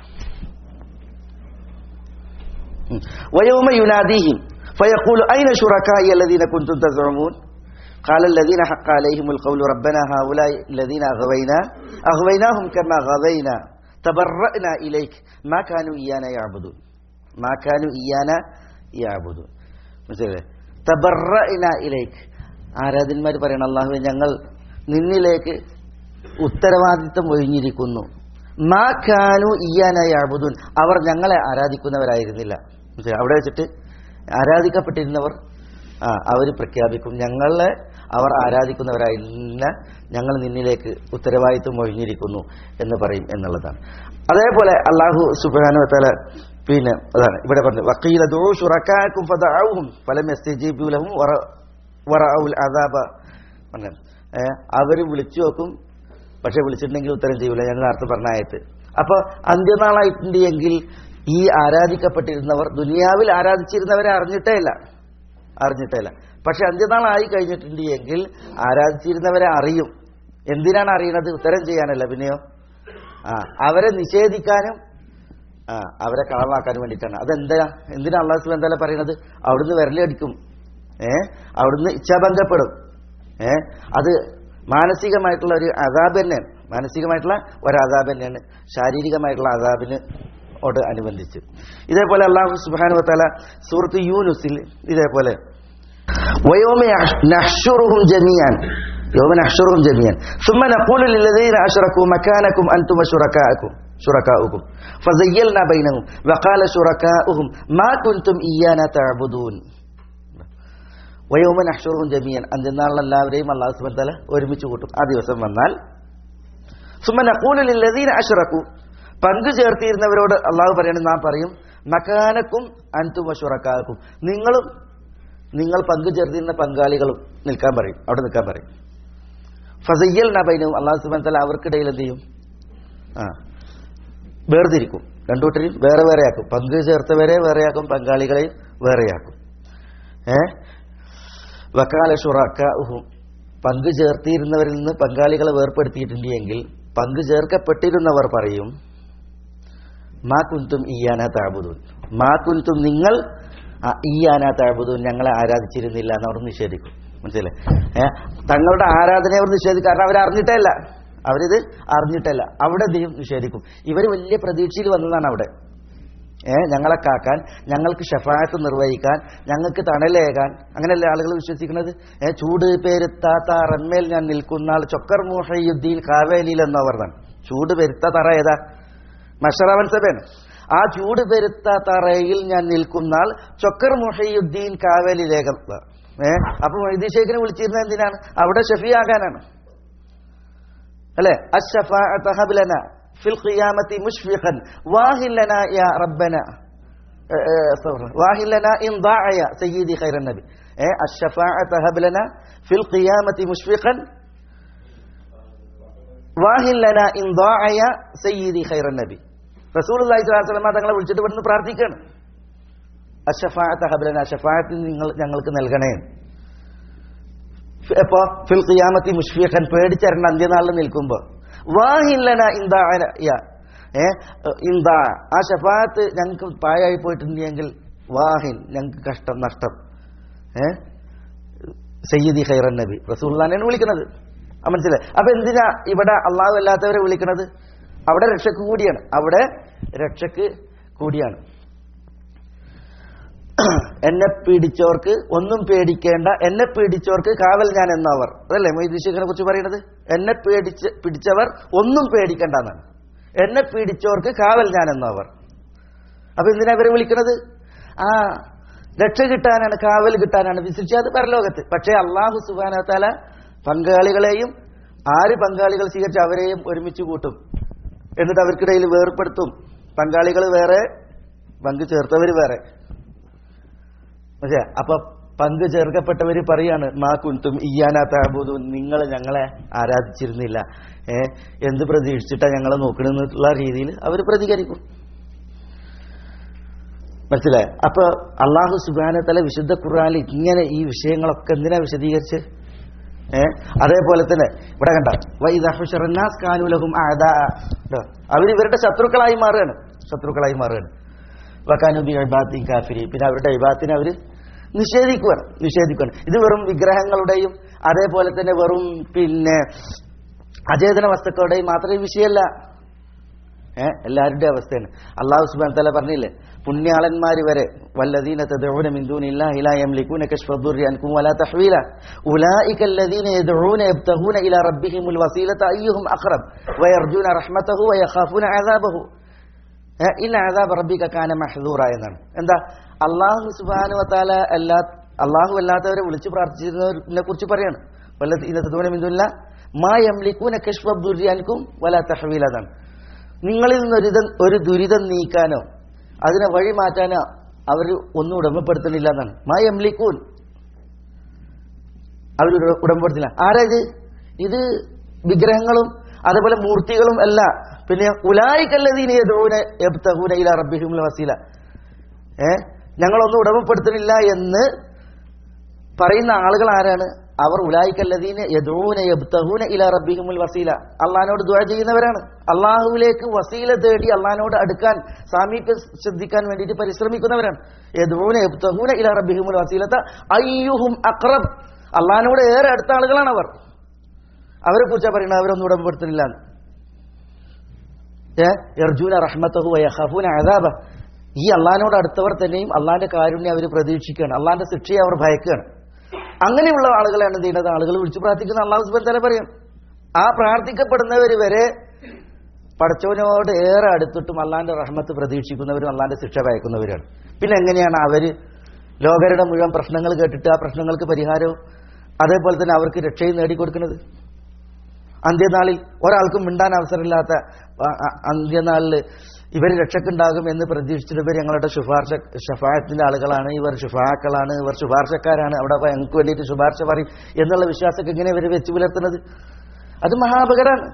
ഉം. ويوم يناديهم فيقول أين شركائي الذين كنتم تزعمون قال الذين حق عليهم القول ربنا هؤلاء الذين أغوينا أغويناهم كما غوينا تبرأنا إليك ما كانوا إيانا يعبدون ما كانوا إيانا يعبدون മനസ്സിലല്ലേ തബറഇന ഇലേക്ക് ആരാധന്മാർ പറയണം അള്ളാഹു ഞങ്ങൾ നിന്നിലേക്ക് ഉത്തരവാദിത്തം ഒഴിഞ്ഞിരിക്കുന്നു മാ ഖാനു ഇയാനായി അബുദുൻ അവർ ഞങ്ങളെ ആരാധിക്കുന്നവരായിരുന്നില്ല മനസ്സിലായോ? അവിടെ വെച്ചിട്ട് ആരാധിക്കപ്പെട്ടിരുന്നവർ ആ അവർ പ്രഖ്യാപിക്കും ഞങ്ങളെ അവർ ആരാധിക്കുന്നവരായില്ല ഞങ്ങൾ നിന്നിലേക്ക് ഉത്തരവാദിത്വം ഒഴിഞ്ഞിരിക്കുന്നു എന്ന് പറയും എന്നുള്ളതാണ് അതേപോലെ അള്ളാഹു സുബാനു തല പിന്നെ അതാണ് ഇവിടെ പറഞ്ഞു വക്കീല ദോഷുറക്കാക്കും ഫദഅവുഹും ഫലം യസ്തജീബു ലഹും വറ വറഔൽ അദാബ പറഞ്ഞു അവർ വിളിച്ചു നോക്കും പക്ഷെ വിളിച്ചിട്ടുണ്ടെങ്കിൽ ഉത്തരം ചെയ്യൂല ഞാൻ നേരത്തെ പറഞ്ഞ ആയത്ത് അപ്പൊ അന്ത്യനാളായിട്ടുണ്ട് എങ്കിൽ ഈ ആരാധിക്കപ്പെട്ടിരുന്നവർ ദുനിയാവിൽ ആരാധിച്ചിരുന്നവരെ അറിഞ്ഞിട്ടേ ഇല്ല അറിഞ്ഞിട്ടേ ഇല്ല പക്ഷെ അന്ത്യനാളായി കഴിഞ്ഞിട്ടുണ്ട് എങ്കിൽ ആരാധിച്ചിരുന്നവരെ അറിയും എന്തിനാണ് അറിയണത് ഉത്തരം ചെയ്യാനല്ല പിന്നെയോ ആ അവരെ നിഷേധിക്കാനും ആ അവരെ കളവാക്കാനും വേണ്ടിയിട്ടാണ് അതെന്താ എന്തിനാ അള്ളാഹു സുബ്ഹാനഹു വ തആല പറയണത് അവിടുന്ന് വിരലടിക്കും ഏ അവിടുന്ന് ഇച്ഛാഭംഗപ്പെടും ഏ അത് മാനസികമായിട്ടുള്ള ഒരു അതാബ് തന്നെയാണ് മാനസികമായിട്ടുള്ള ഒരു അതാബ് തന്നെയാണ് ശാരീരികമായിട്ടുള്ള അതാബിന് ഓട് അനുബന്ധിച്ച് ഇതേപോലെ അള്ളാഹു സുബ്ഹാനഹു വ തആല സൂറത്ത് യൂനുസിൽ ഇതേപോലെ വയോമ നഹ്ഷുറുഹും ജമീഅൻ يوم نحشرهم جميعا ثم نقول للذين أشركوا مكانكم أنتم وشركاءكم شركاؤكم فزيلنا بينهم وقال شركاؤهم ما كنتم إيانا تعبدون വയോമൻ അക്ഷറും ജമിയൻ അഞ്ചെന്നാളിൽ എല്ലാവരെയും അള്ളാഹു സുബത്തല ഒരുമിച്ച് കൂട്ടും ആ ദിവസം വന്നാൽ സുമൻ അക്കൂലില്ലതീന അഷറക്കു പങ്കു ചേർത്തിരുന്നവരോട് അള്ളാഹു പറയണം നാം പറയും മക്കാനക്കും അൻതും അഷുറക്കാക്കും നിങ്ങളും നിങ്ങൾ പങ്കു ചേർത്തിരുന്ന പങ്കാളികളും നിൽക്കാൻ പറയും അവിടെ നിൽക്കാൻ പറയും ഫസയ്യൽ നബൈനും അള്ളാഹു സുബത്തല അവർക്കിടയിൽ എന്ത് ചെയ്യും ആ വേർതിരിക്കും രണ്ടുകൂട്ടരെയും വേറെ വേറെയാക്കും പങ്കു ചേർത്തവരെ വേറെയാക്കും പങ്കാളികളെയും വേറെയാക്കും ഏ വക്കാല ഷുറാക്കും പങ്കു ചേർത്തിയിരുന്നവരിൽ നിന്ന് പങ്കാളികളെ വേർപ്പെടുത്തിയിട്ടുണ്ട് എങ്കിൽ പങ്കു ചേർക്കപ്പെട്ടിരുന്നവർ പറയും മാ കുന്തും ഈയാന താബുദൂൻ മാ കുന്തും നിങ്ങൾ ആ, ഈയാന താബുദൂൻ ഞങ്ങളെ ആരാധിച്ചിരുന്നില്ല എന്ന് അവർ നിഷേധിക്കും മനസ്സിലെ ഏഹ് തങ്ങളുടെ ആരാധനയെ അവർ നിഷേധിക്കും കാരണം അവർ അറിഞ്ഞിട്ടല്ല അവരിത് അറിഞ്ഞിട്ടല്ല അവിടെ എന്ത് ചെയ്യും നിഷേധിക്കും ഇവർ വലിയ പ്രതീക്ഷയിൽ വന്നതാണ് അവിടെ ഏ ഞങ്ങളെ കാക്കാൻ ഞങ്ങൾക്ക് ഷഫായത്ത് നിർവഹിക്കാൻ ഞങ്ങൾക്ക് തണലേകാൻ അങ്ങനെയല്ലേ ആളുകൾ വിശ്വസിക്കുന്നത് ഏ ചൂട് പെരുത്താത്ത റന്മേൽ ഞാൻ നിൽക്കുന്ന ആൾ ചൊക്കർ മുഹയുദ്ദീൻ കാവേലിയിൽ എന്നോ പറഞ്ഞാണ് ചൂട് പെരുത്ത തറ ഏതാ മഷറവൻ സഭയാണ് ആ ചൂട് പെരുത്ത തറയിൽ ഞാൻ നിൽക്കുന്ന ആൾ ചൊക്കർ മുഹയുദ്ദീൻ കാവേലിയിലേക്ക് ഏ അപ്പൊ മൊയ്തീൻ ഷേഖിനെ വിളിച്ചിരുന്നത് എന്തിനാണ് അവിടെ ഷഫിയാകാനാണ് അല്ലെ അഷ്ഫാഅത ഹബ്ലന ഫിൽ ഖിയാമത്തി മുഷ്ഫിഖൻ വാഹില്ലന യാ റബ്ബന ഏ, ഏ, അസ്തഗ്ഫിറുല്ലാഹ്. വാഹില്ലന ഇൻ ضاع يا سيدي خير النبي ഏ അഷ്ഫാഅത ഹബ്ലന ഫിൽ ഖിയാമത്തി മുഷ്ഫിഖൻ വാഹില്ലന ഇൻ ضاع يا سيدي خير النبي റസൂലുള്ളാഹി സ്വല്ലല്ലാഹു അലൈഹി വസല്ലം തങ്ങളെ വിളിച്ചിട്ട് ഇവിടുന്ന് പ്രാർത്ഥിക്കുകയാണ് അഷ്ഫാഅത ഹബ്ലന ഷഫാഅത്ത് നിങ്ങൾ ഞങ്ങൾക്ക് നൽകണേ എപ്പോ ഫിൽ ഖിയാമത്തി മുഷ്ഫിഖൻ പേടിച്ചരണ്ട അന്ത്യനാളിൽ നിൽക്കുമ്പോ വാഹില്ലന ഇന്താ ഏ ഇന്താ ആ ഷഫാത്ത് ഞങ്ങൾക്ക് പായായി പോയിട്ടുണ്ടെങ്കിൽ വാഹിൻ ഞങ്ങൾക്ക് കഷ്ടം നഷ്ടം ഏ സയ്യിദി ഖൈറൻ നബി റസൂള്ളാനെയാണ് വിളിക്കുന്നത് ആ മനസ്സിലായി അപ്പൊ എന്തിനാ ഇവിടെ അള്ളാഹു അല്ലാത്തവരെ വിളിക്കുന്നത് അവിടെ രക്ഷക്ക് കൂടിയാണ് അവിടെ രക്ഷക്ക് കൂടിയാണ് എന്നെ പീഡിച്ചവർക്ക് ഒന്നും പേടിക്കേണ്ട എന്നെ പീഡിച്ചവർക്ക് കാവൽ ഞാൻ എന്നവർ അതല്ലേ മൊയ്തീഷിഖിനെ കുറിച്ച് പറയുന്നത് എന്നെ പേടിച്ച് പിടിച്ചവർ ഒന്നും പേടിക്കേണ്ട എന്നാണ് എന്നെ പീഡിച്ചവർക്ക് കാവൽ ഞാൻ എന്നവർ അപ്പൊ എന്തിനാ ഇവരെ വിളിക്കുന്നത് ആ രക്ഷ കിട്ടാനാണ് കാവൽ കിട്ടാനാണ് വിശ്വസിച്ചത് പരലോകത്ത് പക്ഷേ അള്ളാഹു സുബാന താല പങ്കാളികളെയും ആര് പങ്കാളികൾ സ്വീകരിച്ച് അവരെയും ഒരുമിച്ച് കൂട്ടും എന്നിട്ട് അവർക്കിടയിൽ വേർപ്പെടുത്തും പങ്കാളികൾ വേറെ പങ്ക് ചേർത്തവർ വേറെ പക്ഷേ അപ്പൊ പങ്ക് ചേർക്കപ്പെട്ടവർ പറയാണ് മാ കുന്തും ഇയ്യാനാ താബൂദു നിങ്ങൾ ഞങ്ങളെ ആരാധിച്ചിരുന്നില്ല ഏ എന്ത് പ്രതീക്ഷിച്ചിട്ടാ ഞങ്ങളെ നോക്കണെന്നുള്ള രീതിയിൽ അവർ പ്രതികരിക്കും മനസ്സിലായി അപ്പൊ അള്ളാഹു സുബാന തല വിശുദ്ധ ഖുർആാനിൽ ഇങ്ങനെ ഈ വിഷയങ്ങളൊക്കെ എന്തിനാ വിശദീകരിച്ച് ഏ അതേപോലെ തന്നെ ഇവിടെ കണ്ട വൈദാസ് കാനുലഹും അവർ ഇവരുടെ ശത്രുക്കളായി മാറുകയാണ് ശത്രുക്കളായി മാറുകയാണ് വക്കാനുബി ഇബാത്തി കാഫിരി പിന്നെ അവരുടെ ഇബാത്തിനെ അവർ നിഷേധിക്കുകയാണ് നിഷേധിക്കുകയാണ് ഇത് വെറും വിഗ്രഹങ്ങളുടെയും അതേപോലെ തന്നെ വെറും പിന്നെ അചേതന വസ്തുക്കളുടെയും മാത്രം വിഷയമല്ല ഏഹ് എല്ലാവരുടെയും അവസ്ഥയാണ് അള്ളാഹു സുബാൻ തല പറഞ്ഞില്ലേ പുണ്യാളന്മാർ വരെ വല്ലദീന തദഊന മിൻ ദൂനില്ലാഹി ലാ യംലികൂന കശ്ഫ ദുർരി അൻകും വലാ തഹ്വീല ഉലൈക الذين يدعون يبتغون الى ربهم الوسيله ايهم اقرب ويرجون رحمته ويخافون عذابه ഏഹ് ഇന്ന അദാബ് റബ്ബിക കാന മഹ്ദൂറ എന്നാണ് എന്താ അള്ളാഹു സുബ്ഹാനഹു വതആല എല്ലാ അള്ളാഹു അല്ലാത്തവരെ വിളിച്ചു പ്രാർത്ഥിച്ചിരുന്നവരെ കുറിച്ച് പറയാണ് വല്ലദീന തദഊന മിൻ ദൂനില്ല മാ യംലികൂന കശ്ഫ ദുർരി അൻകും വലാ തഹ്വീല അതാണ് നിങ്ങളിൽ നിന്ന് ഒരു ദ- ഒരു ദുരിതം നീക്കാനോ അതിനെ വഴി മാറ്റാനോ അവർ ഒന്നും ഉടമപ്പെടുത്തുന്നില്ല എന്നാണ് മാ എംലിക്കൂൻ അവർ ഉടമപ്പെടുത്തില്ല ആരാ ഇത് ഇത് വിഗ്രഹങ്ങളും അതേപോലെ മൂർത്തികളും അല്ല പിന്നെ ഉലായിക്കല്ലതീന റബ്ബിഹിമുൽ വസീല ഏ ഞങ്ങളൊന്നും ഉടമപ്പെടുത്തുന്നില്ല എന്ന് പറയുന്ന ആളുകൾ ആരാണ് അവർ ഉലായിക്കല്ലതീന യദൂന യബ്തഹൂന ഇല റബ്ബിഹിമുൽ വസീല അള്ളഹാനോട് ദുആ ചെയ്യുന്നവരാണ് അള്ളാഹുവിലേക്ക് വസീല തേടി അള്ളഹാനോട് അടുക്കാൻ സാമീപ്യം ശ്രദ്ധിക്കാൻ വേണ്ടിയിട്ട് പരിശ്രമിക്കുന്നവരാണ് യദൂന യബ്തഹൂന ഇല റബ്ബിഹിമുൽ വസീലത്ത അയ്യുഹും അക്രബ് അള്ളഹാനോട് ഏറെ അടുത്ത ആളുകളാണ് അവർ അവരെ കുറിച്ചാണ് പറയുന്നത് അവരൊന്നും ഉടമ്പെടുത്തുന്നില്ല ഏ യർജൂന റഹ്മത്തഹു വയഹഫൂന അദാബ ഈ അള്ളഹാനോട് അടുത്തവർ തന്നെയും അള്ളാന്റെ കാരുണ്യം അവർ പ്രതീക്ഷിക്കുകയാണ് അള്ളാന്റെ ശിക്ഷയെ അവർ ഭയക്കുകയാണ് അങ്ങനെയുള്ള ആളുകളെയാണ് എന്ത് ചെയ്യുന്നത് ആളുകൾ വിളിച്ചു പ്രാർത്ഥിക്കുന്ന അള്ളാഹു സുബാൻ തല പറയും ആ പ്രാർത്ഥിക്കപ്പെടുന്നവർ വരെ പടച്ചവനോട് ഏറെ അടുത്തിട്ടും അള്ളാന്റെ റഹ്മത്ത് പ്രതീക്ഷിക്കുന്നവരും അള്ളാന്റെ ശിക്ഷ ഭയക്കുന്നവരാണ് പിന്നെ എങ്ങനെയാണ് അവര് ലോകരുടെ മുഴുവൻ പ്രശ്നങ്ങൾ കേട്ടിട്ട് ആ പ്രശ്നങ്ങൾക്ക് പരിഹാരവും അതേപോലെ തന്നെ അവർക്ക് രക്ഷയും നേടിക്കൊടുക്കുന്നത് അന്ത്യനാളിൽ ഒരാൾക്കും മിണ്ടാൻ അവസരമില്ലാത്ത അ- അ- അന്ത്യനാളിൽ ഇവർ രക്ഷക്കുണ്ടാകും എന്ന് പ്രതീക്ഷിച്ചിട്ട് ഇവർ ഞങ്ങളുടെ ശുപാർശ ഷഫായത്തിന്റെ ആളുകളാണ് ഇവർ ശുഫാക്കളാണ് ഇവർ ശുപാർശക്കാരാണ് അവിടെ അപ്പൊ ഞങ്ങൾക്ക് വേണ്ടിയിട്ട് ശുപാർശ പറയും എന്നുള്ള വിശ്വാസമൊക്കെ എങ്ങനെ ഇവർ വെച്ച് പുലർത്തുന്നത് അത് മഹാപകരാണ്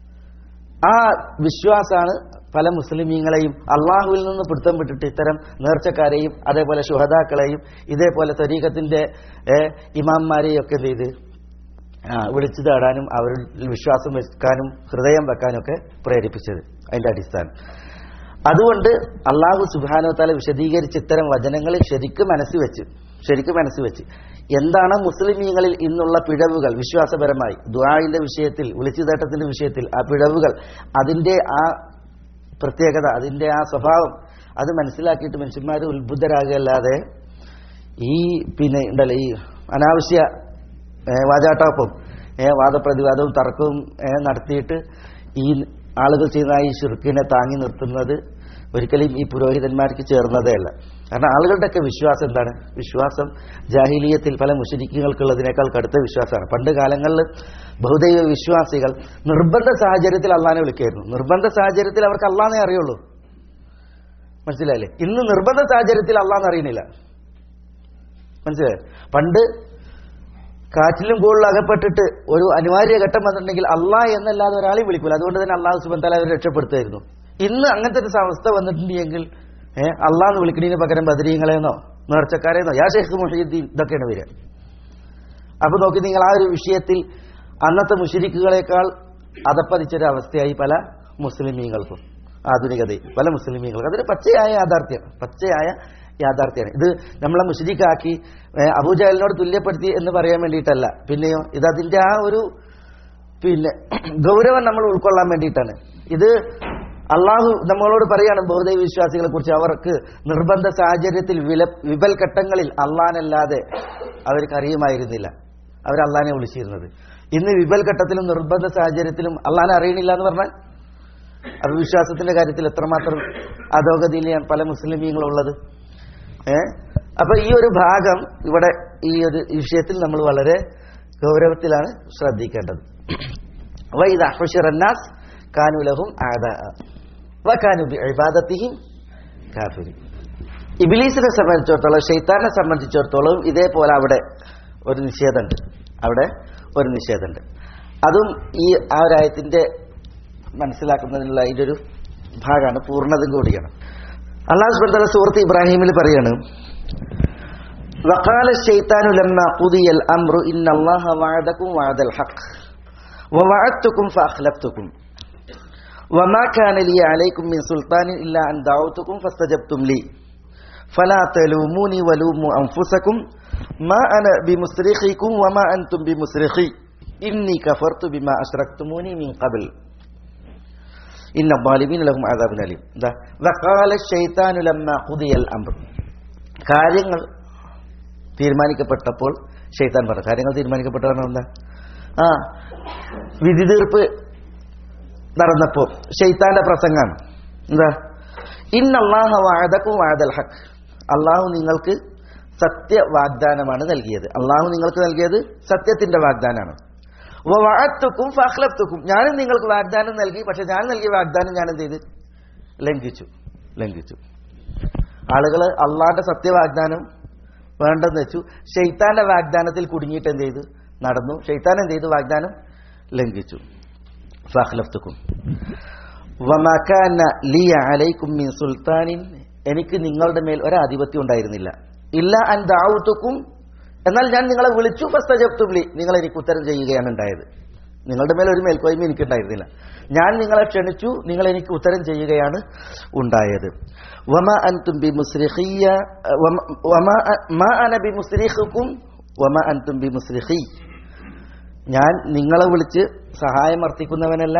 ആ വിശ്വാസമാണ് പല മുസ്ലിമീങ്ങളെയും അള്ളാഹുവിൽ നിന്ന് പിടുത്തം വിട്ടിട്ട് ഇത്തരം നേർച്ചക്കാരെയും അതേപോലെ ശുഹതാക്കളെയും ഇതേപോലെ തരീഖത്തിന്റെ ഏഹ്, ഇമാംമാരെയും ഒക്കെ എന്ത് ചെയ്ത് ആ, വിളിച്ചു തേടാനും അവരിൽ വിശ്വാസം വെക്കാനും ഹൃദയം വെക്കാനും ഒക്കെ പ്രേരിപ്പിച്ചത് അതിന്റെ അടിസ്ഥാനം അതുകൊണ്ട് അള്ളാഹു സുബാനോ താല വിശദീകരിച്ച് ഇത്തരം വചനങ്ങൾ ശരിക്കും മനസ്സിൽ വെച്ച് ശരിക്കും മനസ്സിൽ വെച്ച് എന്താണ് മുസ്ലിമീങ്ങളിൽ ഇന്നുള്ള പിഴവുകൾ വിശ്വാസപരമായി ദുആഇന്റെ വിഷയത്തിൽ വിളിച്ചുതേട്ടത്തിന്റെ വിഷയത്തിൽ ആ പിഴവുകൾ അതിന്റെ ആ പ്രത്യേകത അതിന്റെ ആ സ്വഭാവം അത് മനസ്സിലാക്കിയിട്ട് മനുഷ്യന്മാർ ഉത്ബുദ്ധരാകുകയല്ലാതെ ഈ പിന്നെ ഉണ്ടല്ലോ ഈ അനാവശ്യ ഏ, വാചാട്ടോപ്പും ഏ, വാദപ്രതിവാദവും തർക്കവും ഏ, നടത്തിയിട്ട് ഈ ആളുകൾ ചെയ്യുന്ന ഈ ശുരുക്കിനെ താങ്ങി നിർത്തുന്നത് ഒരിക്കലും ഈ പുരോഹിതന്മാർക്ക് ചേർന്നതേ അല്ല കാരണം ആളുകളുടെയൊക്കെ വിശ്വാസം എന്താണ് വിശ്വാസം ജാഹിലീയത്തിൽ പല മുഷരിക്കുകൾക്കുള്ളതിനേക്കാൾ കടുത്ത വിശ്വാസമാണ് പണ്ട് കാലങ്ങളിൽ ബഹുദൈവ വിശ്വാസികൾ നിർബന്ധ സാഹചര്യത്തിൽ അള്ളാനെ വിളിക്കായിരുന്നു നിർബന്ധ സാഹചര്യത്തിൽ അവർക്ക് അള്ളാനെ അറിയുള്ളൂ മനസ്സിലായില്ലേ ഇന്ന് നിർബന്ധ സാഹചര്യത്തിൽ അള്ളാന്ന് അറിയുന്നില്ല മനസ്സിലായോ പണ്ട് കാറ്റിലും കൂടുതൽ അകപ്പെട്ടിട്ട് ഒരു അനിവാര്യ ഘട്ടം വന്നിട്ടുണ്ടെങ്കിൽ അള്ളാഹ് എന്നല്ലാതെ ഒരാളെയും വിളിക്കൂല അതുകൊണ്ട് തന്നെ അള്ളാഹു സുബന്താല അവരെ രക്ഷപ്പെടുത്തായിരുന്നു ഇന്ന് അങ്ങനത്തെ ഒരു അവസ്ഥ വന്നിട്ടുണ്ടെങ്കിൽ ഏഹ് അള്ളാന്ന് വിളിക്കണതിന് പകരം ബദരീങ്ങളെന്നോ നേർച്ചക്കാരെന്നോ യാ ഷെയ്ഖ് മുഹീദ്ദീൻ ഇതൊക്കെയാണ് വരിക അപ്പൊ നോക്കി നിങ്ങൾ ആ ഒരു വിഷയത്തിൽ അന്നത്തെ മുഷിരിക്കുകളെക്കാൾ അതപ്പതിച്ചൊരു അവസ്ഥയായി പല മുസ്ലിമീങ്ങൾക്കും ആധുനികതയിൽ പല മുസ്ലിമീങ്ങൾക്കും അതൊരു പച്ചയായ യാഥാർത്ഥ്യം പച്ചയായ യാഥാർത്ഥ്യമാണ് ഇത് നമ്മളെ മുഷിരിക്കാക്കി അബൂജാലിനോട് തുല്യപ്പെടുത്തി എന്ന് പറയാൻ വേണ്ടിയിട്ടല്ല പിന്നെയോ ഇത് അതിന്റെ ആ ഒരു പിന്നെ ഗൗരവം നമ്മൾ ഉൾക്കൊള്ളാൻ വേണ്ടിയിട്ടാണ് ഇത് അള്ളാഹു നമ്മളോട് പറയാണ് ബഹുദൈവ വിശ്വാസികളെ കുറിച്ച് അവർക്ക് നിർബന്ധ സാഹചര്യത്തിൽ വില വിപൽ ഘട്ടങ്ങളിൽ അള്ളാനല്ലാതെ അവർക്ക് അറിയുമായിരുന്നില്ല അവർ അള്ളാനെ വിളിച്ചിരുന്നത് ഇന്ന് വിപൽ ഘട്ടത്തിലും നിർബന്ധ സാഹചര്യത്തിലും അള്ളാനെ അറിയണില്ല എന്ന് പറഞ്ഞാൽ അത് വിശ്വാസത്തിന്റെ കാര്യത്തിൽ എത്രമാത്രം അധോഗതിയിലാണ് പല മുസ്ലിമീങ്ങളുള്ളത് ഏ അപ്പൊ ഈ ഒരു ഭാഗം ഇവിടെ ഈ ഒരു വിഷയത്തിൽ നമ്മൾ വളരെ ഗൗരവത്തിലാണ് ശ്രദ്ധിക്കേണ്ടത് വൈദ ഹുഷിറന്നാസ് കാനുലഹും വക്കാനു ഇബാദത്തിഹിം കാഫിരി ഇബിലീസിനെ സംബന്ധിച്ചിടത്തോളം ഷെയ്ത്താനെ സംബന്ധിച്ചിടത്തോളം ഇതേപോലെ അവിടെ ഒരു നിഷേധമുണ്ട് അവിടെ ഒരു നിഷേധമുണ്ട് അതും ഈ ആ ഒരു ആയത്തിന്റെ മനസ്സിലാക്കുന്നതിനുള്ള അതിന്റെ ഒരു ഭാഗമാണ് പൂർണ്ണതും കൂടിയാണ് അള്ളാഹു സുബ്ഹാനഹു സൂറത്ത് ഇബ്രാഹിമിൽ പറയാണ് وقال الشيطان لما قضي الأمر إن الله وعدكم وعد الحق ووعدتكم فأخلفتكم وما كان لي عليكم من سلطان إلا أن دعوتكم فاستجبتم لي فلا تلوموني ولوموا أنفسكم ما أنا بمصرخكم وما أنتم بمصرخي إني كفرت بما أشركتموني من قبل إن الظالمين لهم عذاب أليم وقال الشيطان لما قضي الأمر കാര്യങ്ങൾ തീരുമാനിക്കപ്പെട്ടപ്പോൾ ഷെയ്ത്താൻ പറഞ്ഞു കാര്യങ്ങൾ തീരുമാനിക്കപ്പെട്ടതാണ് എന്താ ആ വിധി തീർപ്പ് നടന്നപ്പോൾ ഷെയ്ത്താന്റെ പ്രസംഗമാണ് എന്താ ഇന്നല്ലാഹ വാഴതക്കും വാഴതൽ ഹക്ക് അള്ളാഹു നിങ്ങൾക്ക് സത്യ വാഗ്ദാനമാണ് നൽകിയത് അള്ളാഹു നിങ്ങൾക്ക് നൽകിയത് സത്യത്തിന്റെ വാഗ്ദാനമാണ് വാഴത്തുക്കും ഫഹ്ലത്തുക്കും ഞാനും നിങ്ങൾക്ക് വാഗ്ദാനം നൽകി പക്ഷെ ഞാൻ നൽകിയ വാഗ്ദാനം ഞാൻ എന്ത് ചെയ്ത് ലംഘിച്ചു ലംഘിച്ചു ആളുകൾ അള്ളാന്റെ സത്യവാഗ്ദാനം വേണ്ടെന്ന് വെച്ചു ഷെയ്ത്താന്റെ വാഗ്ദാനത്തിൽ കുടുങ്ങിയിട്ട് എന്ത് ചെയ്തു നടന്നു ഷെയ്ത്താൻ എന്ത് ചെയ്തു വാഗ്ദാനം ലംഘിച്ചു ഫഹ്ലഫ്തുക്കും വമകാന ലി അലൈക്കും മിൻ സുൽത്താനിൻ എനിക്ക് നിങ്ങളുടെ മേൽ ഒരാധിപത്യം ഉണ്ടായിരുന്നില്ല ഇല്ല അൻ ദാവുത്തുക്കും എന്നാൽ ഞാൻ നിങ്ങളെ വിളിച്ചു ഫസ്തജബ്തുബ്ലി നിങ്ങൾ എനിക്ക് ഉത്തരം ചെയ്യുകയാണ് ഉണ്ടായത് നിങ്ങളുടെ മേൽ ഒരു മേൽക്കോയ്മ എനിക്കുണ്ടായിരുന്നില്ല ഞാൻ നിങ്ങളെ ക്ഷണിച്ചു നിങ്ങൾ എനിക്ക് ഉത്തരം ചെയ്യുകയാണ് ഉണ്ടായത് വമ അൻതും ബി മുസ്രിഖിയ വമ മാ അന ബി മുസ്രിഖുക്കും വമ അൻതും ബി മുസ്രിഖി ഞാൻ നിങ്ങളെ വിളിച്ച് സഹായം അർത്ഥിക്കുന്നവനല്ല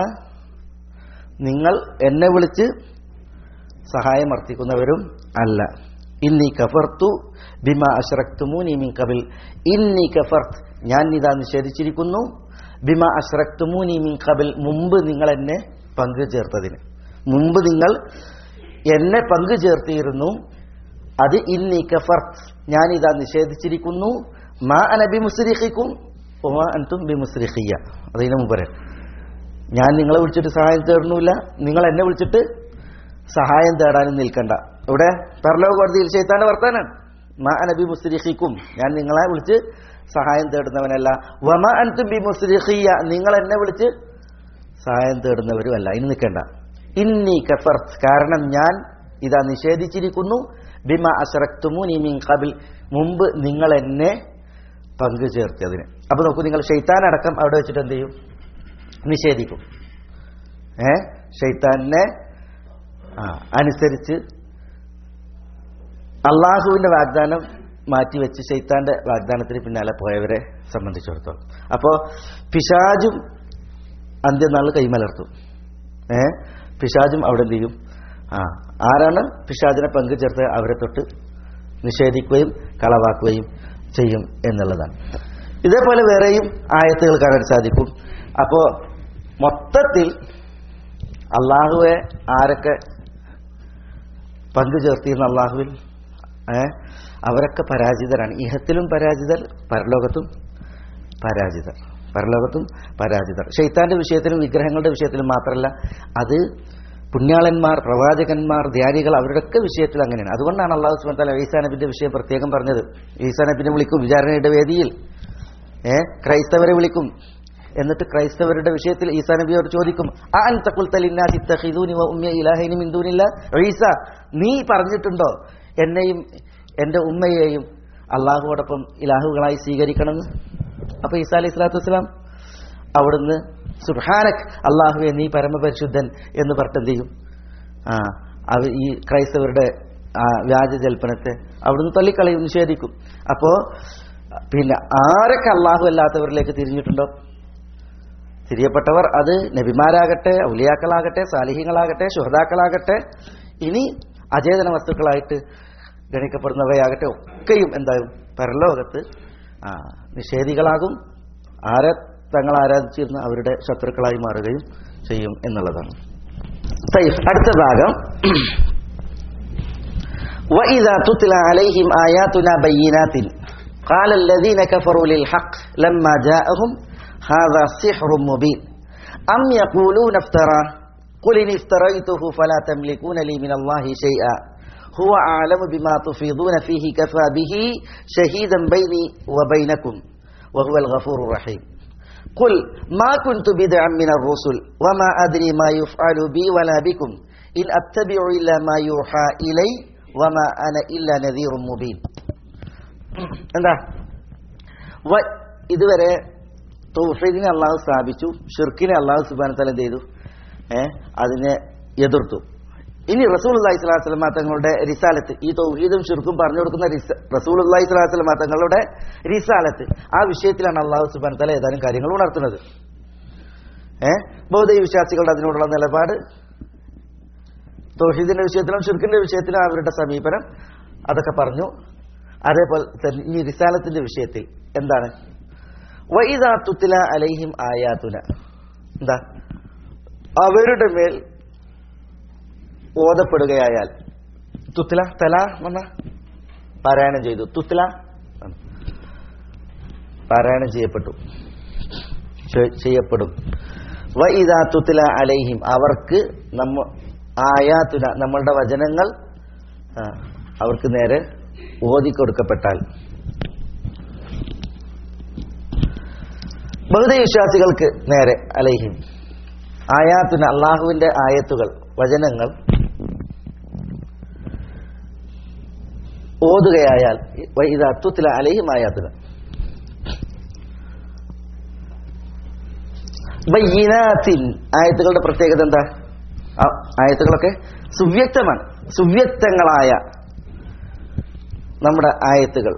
നിങ്ങൾ എന്നെ വിളിച്ച് സഹായം അർത്ഥിക്കുന്നവരും അല്ല ഇന്നി കഫർത്തു ബിമ അഷ്റക്തുമൂനി മിൻ കബിൽ ഇന്നി കഫർത്ത് ഞാൻ ഇതാ നിഷേധിച്ചിരിക്കുന്നു ബിമ അഷ്റക്തുമൂനി മിൻ കബിൽ മുമ്പ് നിങ്ങൾ എന്നെ പങ്കു ചേർത്തതിന് മുമ്പ് നിങ്ങൾ എന്നെ പങ്കു ചേർത്തിയിരുന്നു അത് ഇന്നി കഫർത്ത് ഞാൻ ഇതാ നിഷേധിച്ചിരിക്കുന്നു മാ അനബി മുസ്രിഖിക്കും ഒമാ അൻതും ബി മുസ്രിഖിയ അതിന് മുമ്പ് പറയാം ഞാൻ നിങ്ങളെ വിളിച്ചിട്ട് സഹായം തേടണില്ല നിങ്ങൾ എന്നെ വിളിച്ചിട്ട് സഹായം തേടാനും നിൽക്കണ്ട ഇവിടെ പരലോക കോടതിയിൽ ചെയ്താന്റെ വർത്താനാണ് മാ അനബി മുസ്രിഖിക്കും ഞാൻ നിങ്ങളെ വിളിച്ച് സഹായം തേടുന്നവനല്ല വമ അൻതും ബി മുസ്രിഖിയ നിങ്ങൾ എന്നെ വിളിച്ച് സഹായം തേടുന്നവരുമല്ല ഇനി നിൽക്കണ്ട ഇന്നി കഫർത്ത് കാരണം ഞാൻ ഇതാ നിഷേധിച്ചിരിക്കുന്നു ബിമ അഷറക്തുമൂനി മിൻ ഖബിൽ മുമ്പ് നിങ്ങൾ എന്നെ പങ്കു ചേർത്തതിന് അപ്പൊ നോക്കൂ നിങ്ങൾ ഷെയ്ത്താൻ അടക്കം അവിടെ വെച്ചിട്ട് എന്ത് ചെയ്യും നിഷേധിക്കും ഏ ഷെയ്ത്താനെ ആ അനുസരിച്ച് അള്ളാഹുവിന്റെ വാഗ്ദാനം മാറ്റിവെച്ച് ഷെയ്ത്താന്റെ വാഗ്ദാനത്തിന് പിന്നാലെ പോയവരെ സംബന്ധിച്ചിടത്തോളം അപ്പോ പിശാജും അന്ത്യനാൾ കൈമലർത്തും ഏ പിശാജും അവിടെ എന്ത് ചെയ്യും ആ ആരാണ് പിശാജിനെ പങ്കുചേർത്ത് അവരെ തൊട്ട് നിഷേധിക്കുകയും കളവാക്കുകയും ചെയ്യും എന്നുള്ളതാണ് ഇതേപോലെ വേറെയും ആയത്തുകൾ കാണാൻ സാധിക്കും അപ്പോ മൊത്തത്തിൽ അള്ളാഹുവെ ആരൊക്കെ പങ്കു ചേർത്തിരുന്ന അള്ളാഹുവിൽ ഏ അവരൊക്കെ പരാജിതരാണ് ഇഹത്തിലും പരാജിതർ പരലോകത്തും പരാജിതർ പരലോകത്തും പരാജിതർ ഷെയ്ത്താന്റെ വിഷയത്തിലും വിഗ്രഹങ്ങളുടെ വിഷയത്തിലും മാത്രമല്ല അത് പുണ്യാളന്മാർ പ്രവാചകന്മാർ ധ്യാനികൾ അവരുടെയൊക്കെ വിഷയത്തിൽ അങ്ങനെയാണ് അതുകൊണ്ടാണ് അള്ളാഹു സുബാൻ തല ഈസാ നബിന്റെ വിഷയം പ്രത്യേകം പറഞ്ഞത് ഈസാ നബിനെ വിളിക്കും വിചാരണയുടെ വേദിയിൽ ഏ ക്രൈസ്തവരെ വിളിക്കും എന്നിട്ട് ക്രൈസ്തവരുടെ വിഷയത്തിൽ ഈസാ നബിയോട് ചോദിക്കും ആ ഈസ നീ പറഞ്ഞിട്ടുണ്ടോ എന്നെയും എന്റെ ഉമ്മയെയും അള്ളാഹുവോടൊപ്പം ഇലാഹുകളായി സ്വീകരിക്കണമെന്ന് അപ്പൊ ഈസാ അലൈഹി സ്വലാത്തു വസ്സലാം അവിടുന്ന് സുഹാനക് അള്ളാഹുവെ നീ പരമപരിശുദ്ധൻ എന്ന് പറഞ്ഞിട്ട് എന്ത് ചെയ്യും ആ അത് ഈ ക്രൈസ്തവരുടെ ആ വ്യാജ ജൽപ്പനത്തെ അവിടുന്ന് തള്ളിക്കളയും നിഷേധിക്കും അപ്പോ പിന്നെ ആരൊക്കെ അള്ളാഹു അല്ലാത്തവരിലേക്ക് തിരിഞ്ഞിട്ടുണ്ടോ തിരിയപ്പെട്ടവർ അത് നബിമാരാകട്ടെ ഔലിയാക്കളാകട്ടെ സാലിഹ്യങ്ങളാകട്ടെ ശുഹതാക്കളാകട്ടെ ഇനി അചേതന വസ്തുക്കളായിട്ട് ഗണിക്കപ്പെടുന്നവയാകട്ടെ ഒക്കെയും എന്തായും പരലോകത്ത് ആ നിഷേധികളാകും ആരെ തങ്ങൾ ആരാധിച്ചിരുന്ന അവരുടെ ശത്രുക്കളായി മാറുകയും ചെയ്യും എന്നുള്ളതാണ് طيب, അടുത്ത ഭാഗം وإذا تتلى عليهم آياتنا بينات قال الذين كفروا للحق لما جاءهم هذا سحر مبين أم يقولون افترى قل إن افتريته فلا تملكون لي من الله شيئا هو أعلم بما تفيضون فيه كفى به شهيدا بيني وبينكم وهو الغفور الرحيم قل ما كنت بدعا من الرسل وما أدري ما يفعل بي ولا بكم إن أتبع إلا ما يوحى إلي وما أنا إلا نذير مبين എന്താ വ- ഇതുവരെ തൗഹീദിനെ അള്ളാഹു സ്ഥാപിച്ചു ഷിർക്കിനെ അള്ളാഹു സുബാന തല എന്ത് ചെയ്തു ഏ അതിനെ എതിർത്തു ഇനി റസൂൽ അള്ളാഹി സ്വലാഹു സ്വലമ തങ്ങളുടെ റിസാലത്ത് ഈ തൗഹീദും ഷിർക്കും പറഞ്ഞു കൊടുക്കുന്ന റിസ- റസൂൽ അള്ളാഹി സ്വലാഹു സ്വലമ തങ്ങളുടെ റിസാലത്ത് ആ വിഷയത്തിലാണ് അള്ളാഹു സുബാൻ തല ഏതാനും കാര്യങ്ങൾ ഉണർത്തുന്നത് ഏ ബൗദ്ധ വിശ്വാസികളുടെ അതിനോടുള്ള നിലപാട് തൗഹീദിന്റെ വിഷയത്തിലും ഷിർക്കിന്റെ വിഷയത്തിലും അവരുടെ സമീപനം അതൊക്കെ പറഞ്ഞു അതേപോലെ തന്നെ ഈ റിസാലത്തിന്റെ വിഷയത്തിൽ എന്താണ് വൈദാ തുത്തില അലൈഹിം ആയാതുന എന്താ അവരുടെ മേൽ ഓതപ്പെടുകയായാൽ തുത്തില തല എന്ന പാരായണം ചെയ്തു തുത്തില ആണ്. പാരായണം ചെയ്യപ്പെട്ടു ചെ- ചെയ്യപ്പെടും വൈദാ തുത്തില അലൈഹിം അവർക്ക് നമ്മ ആയാതുന നമ്മളുടെ വചനങ്ങൾ ആ, അവർക്ക് നേരെ ഓതിക്കൊടുക്കപ്പെട്ടാൽ ബഹുദൈ വിശ്വാസികൾക്ക് നേരെ അലൈഹിം ആയാത്തുന അള്ളാഹുവിന്റെ ആയത്തുകൾ വചനങ്ങൾ ഓതുകയായാൽ ഇത് അത്വത്തില അലൈഹിം ആയാത്തുന ബയ്യിനാത്തിൻ ആയത്തുകളുടെ പ്രത്യേകത എന്താ ആ ആയത്തുകളൊക്കെ സുവ്യക്തമാണ് സുവ്യക്തങ്ങളായ നമ്മുടെ ആയത്തുകൾ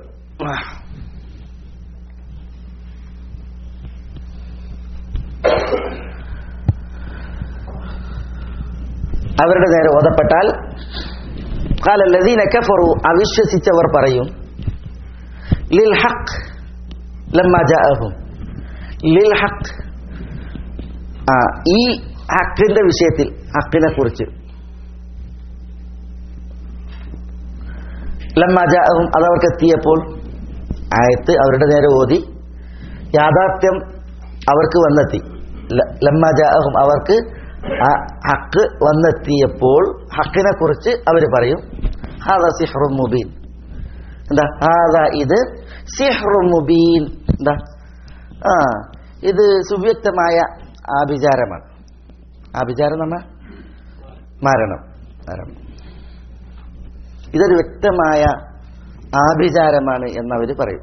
അവരുടെ നേരെ ഓതപ്പെട്ടാൽ قال الذين كفروا അവിശ്വസിച്ചവർ പറയും ലിൽ ഹഖ് ലമ്മ ജാഅഹും ലിൽ ഹഖ് ആ ഈ ഹക്കിന്റെ വിഷയത്തിൽ ഹക്കിനെ കുറിച്ച് ലമ്മ ജാഅഹും അത് അവർക്ക് എത്തിയപ്പോൾ ആയത്ത് അവരുടെ നേരെ ഓതി യാഥാർത്ഥ്യം അവർക്ക് വന്നെത്തി ല- ലമ്മ ജാഅഹും അവർക്ക് ആ ഹക്ക് വന്നെത്തിയപ്പോൾ ഹക്കിനെ കുറിച്ച് അവർ പറയും ഹാദാ സിഹ്റു മുബീൻ എന്താ ഹാദാ ഇത് സിഹ്റു മുബീൻ എന്താ ആ ഇത് സുവ്യക്തമായ ആഭിചാരമാണ് ആഭിചാരം നമ്മ മരണം മരണം ഇതൊരു വ്യക്തമായ ആഭിചാരമാണ് എന്നവർ പറയും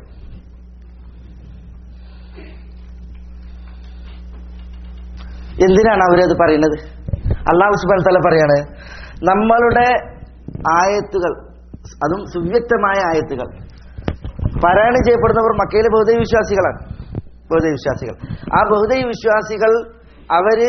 എന്തിനാണ് അവരത് പറയുന്നത് അള്ളാഹു സുബാൻ തല പറയാണ് നമ്മളുടെ ആയത്തുകൾ അതും സുവ്യക്തമായ ആയത്തുകൾ പാരായണം ചെയ്യപ്പെടുന്നവർ മക്കയിലെ ബഹുദൈവ വിശ്വാസികളാണ് ബഹുദൈവ വിശ്വാസികൾ ആ ബഹുദൈവ വിശ്വാസികൾ അവര്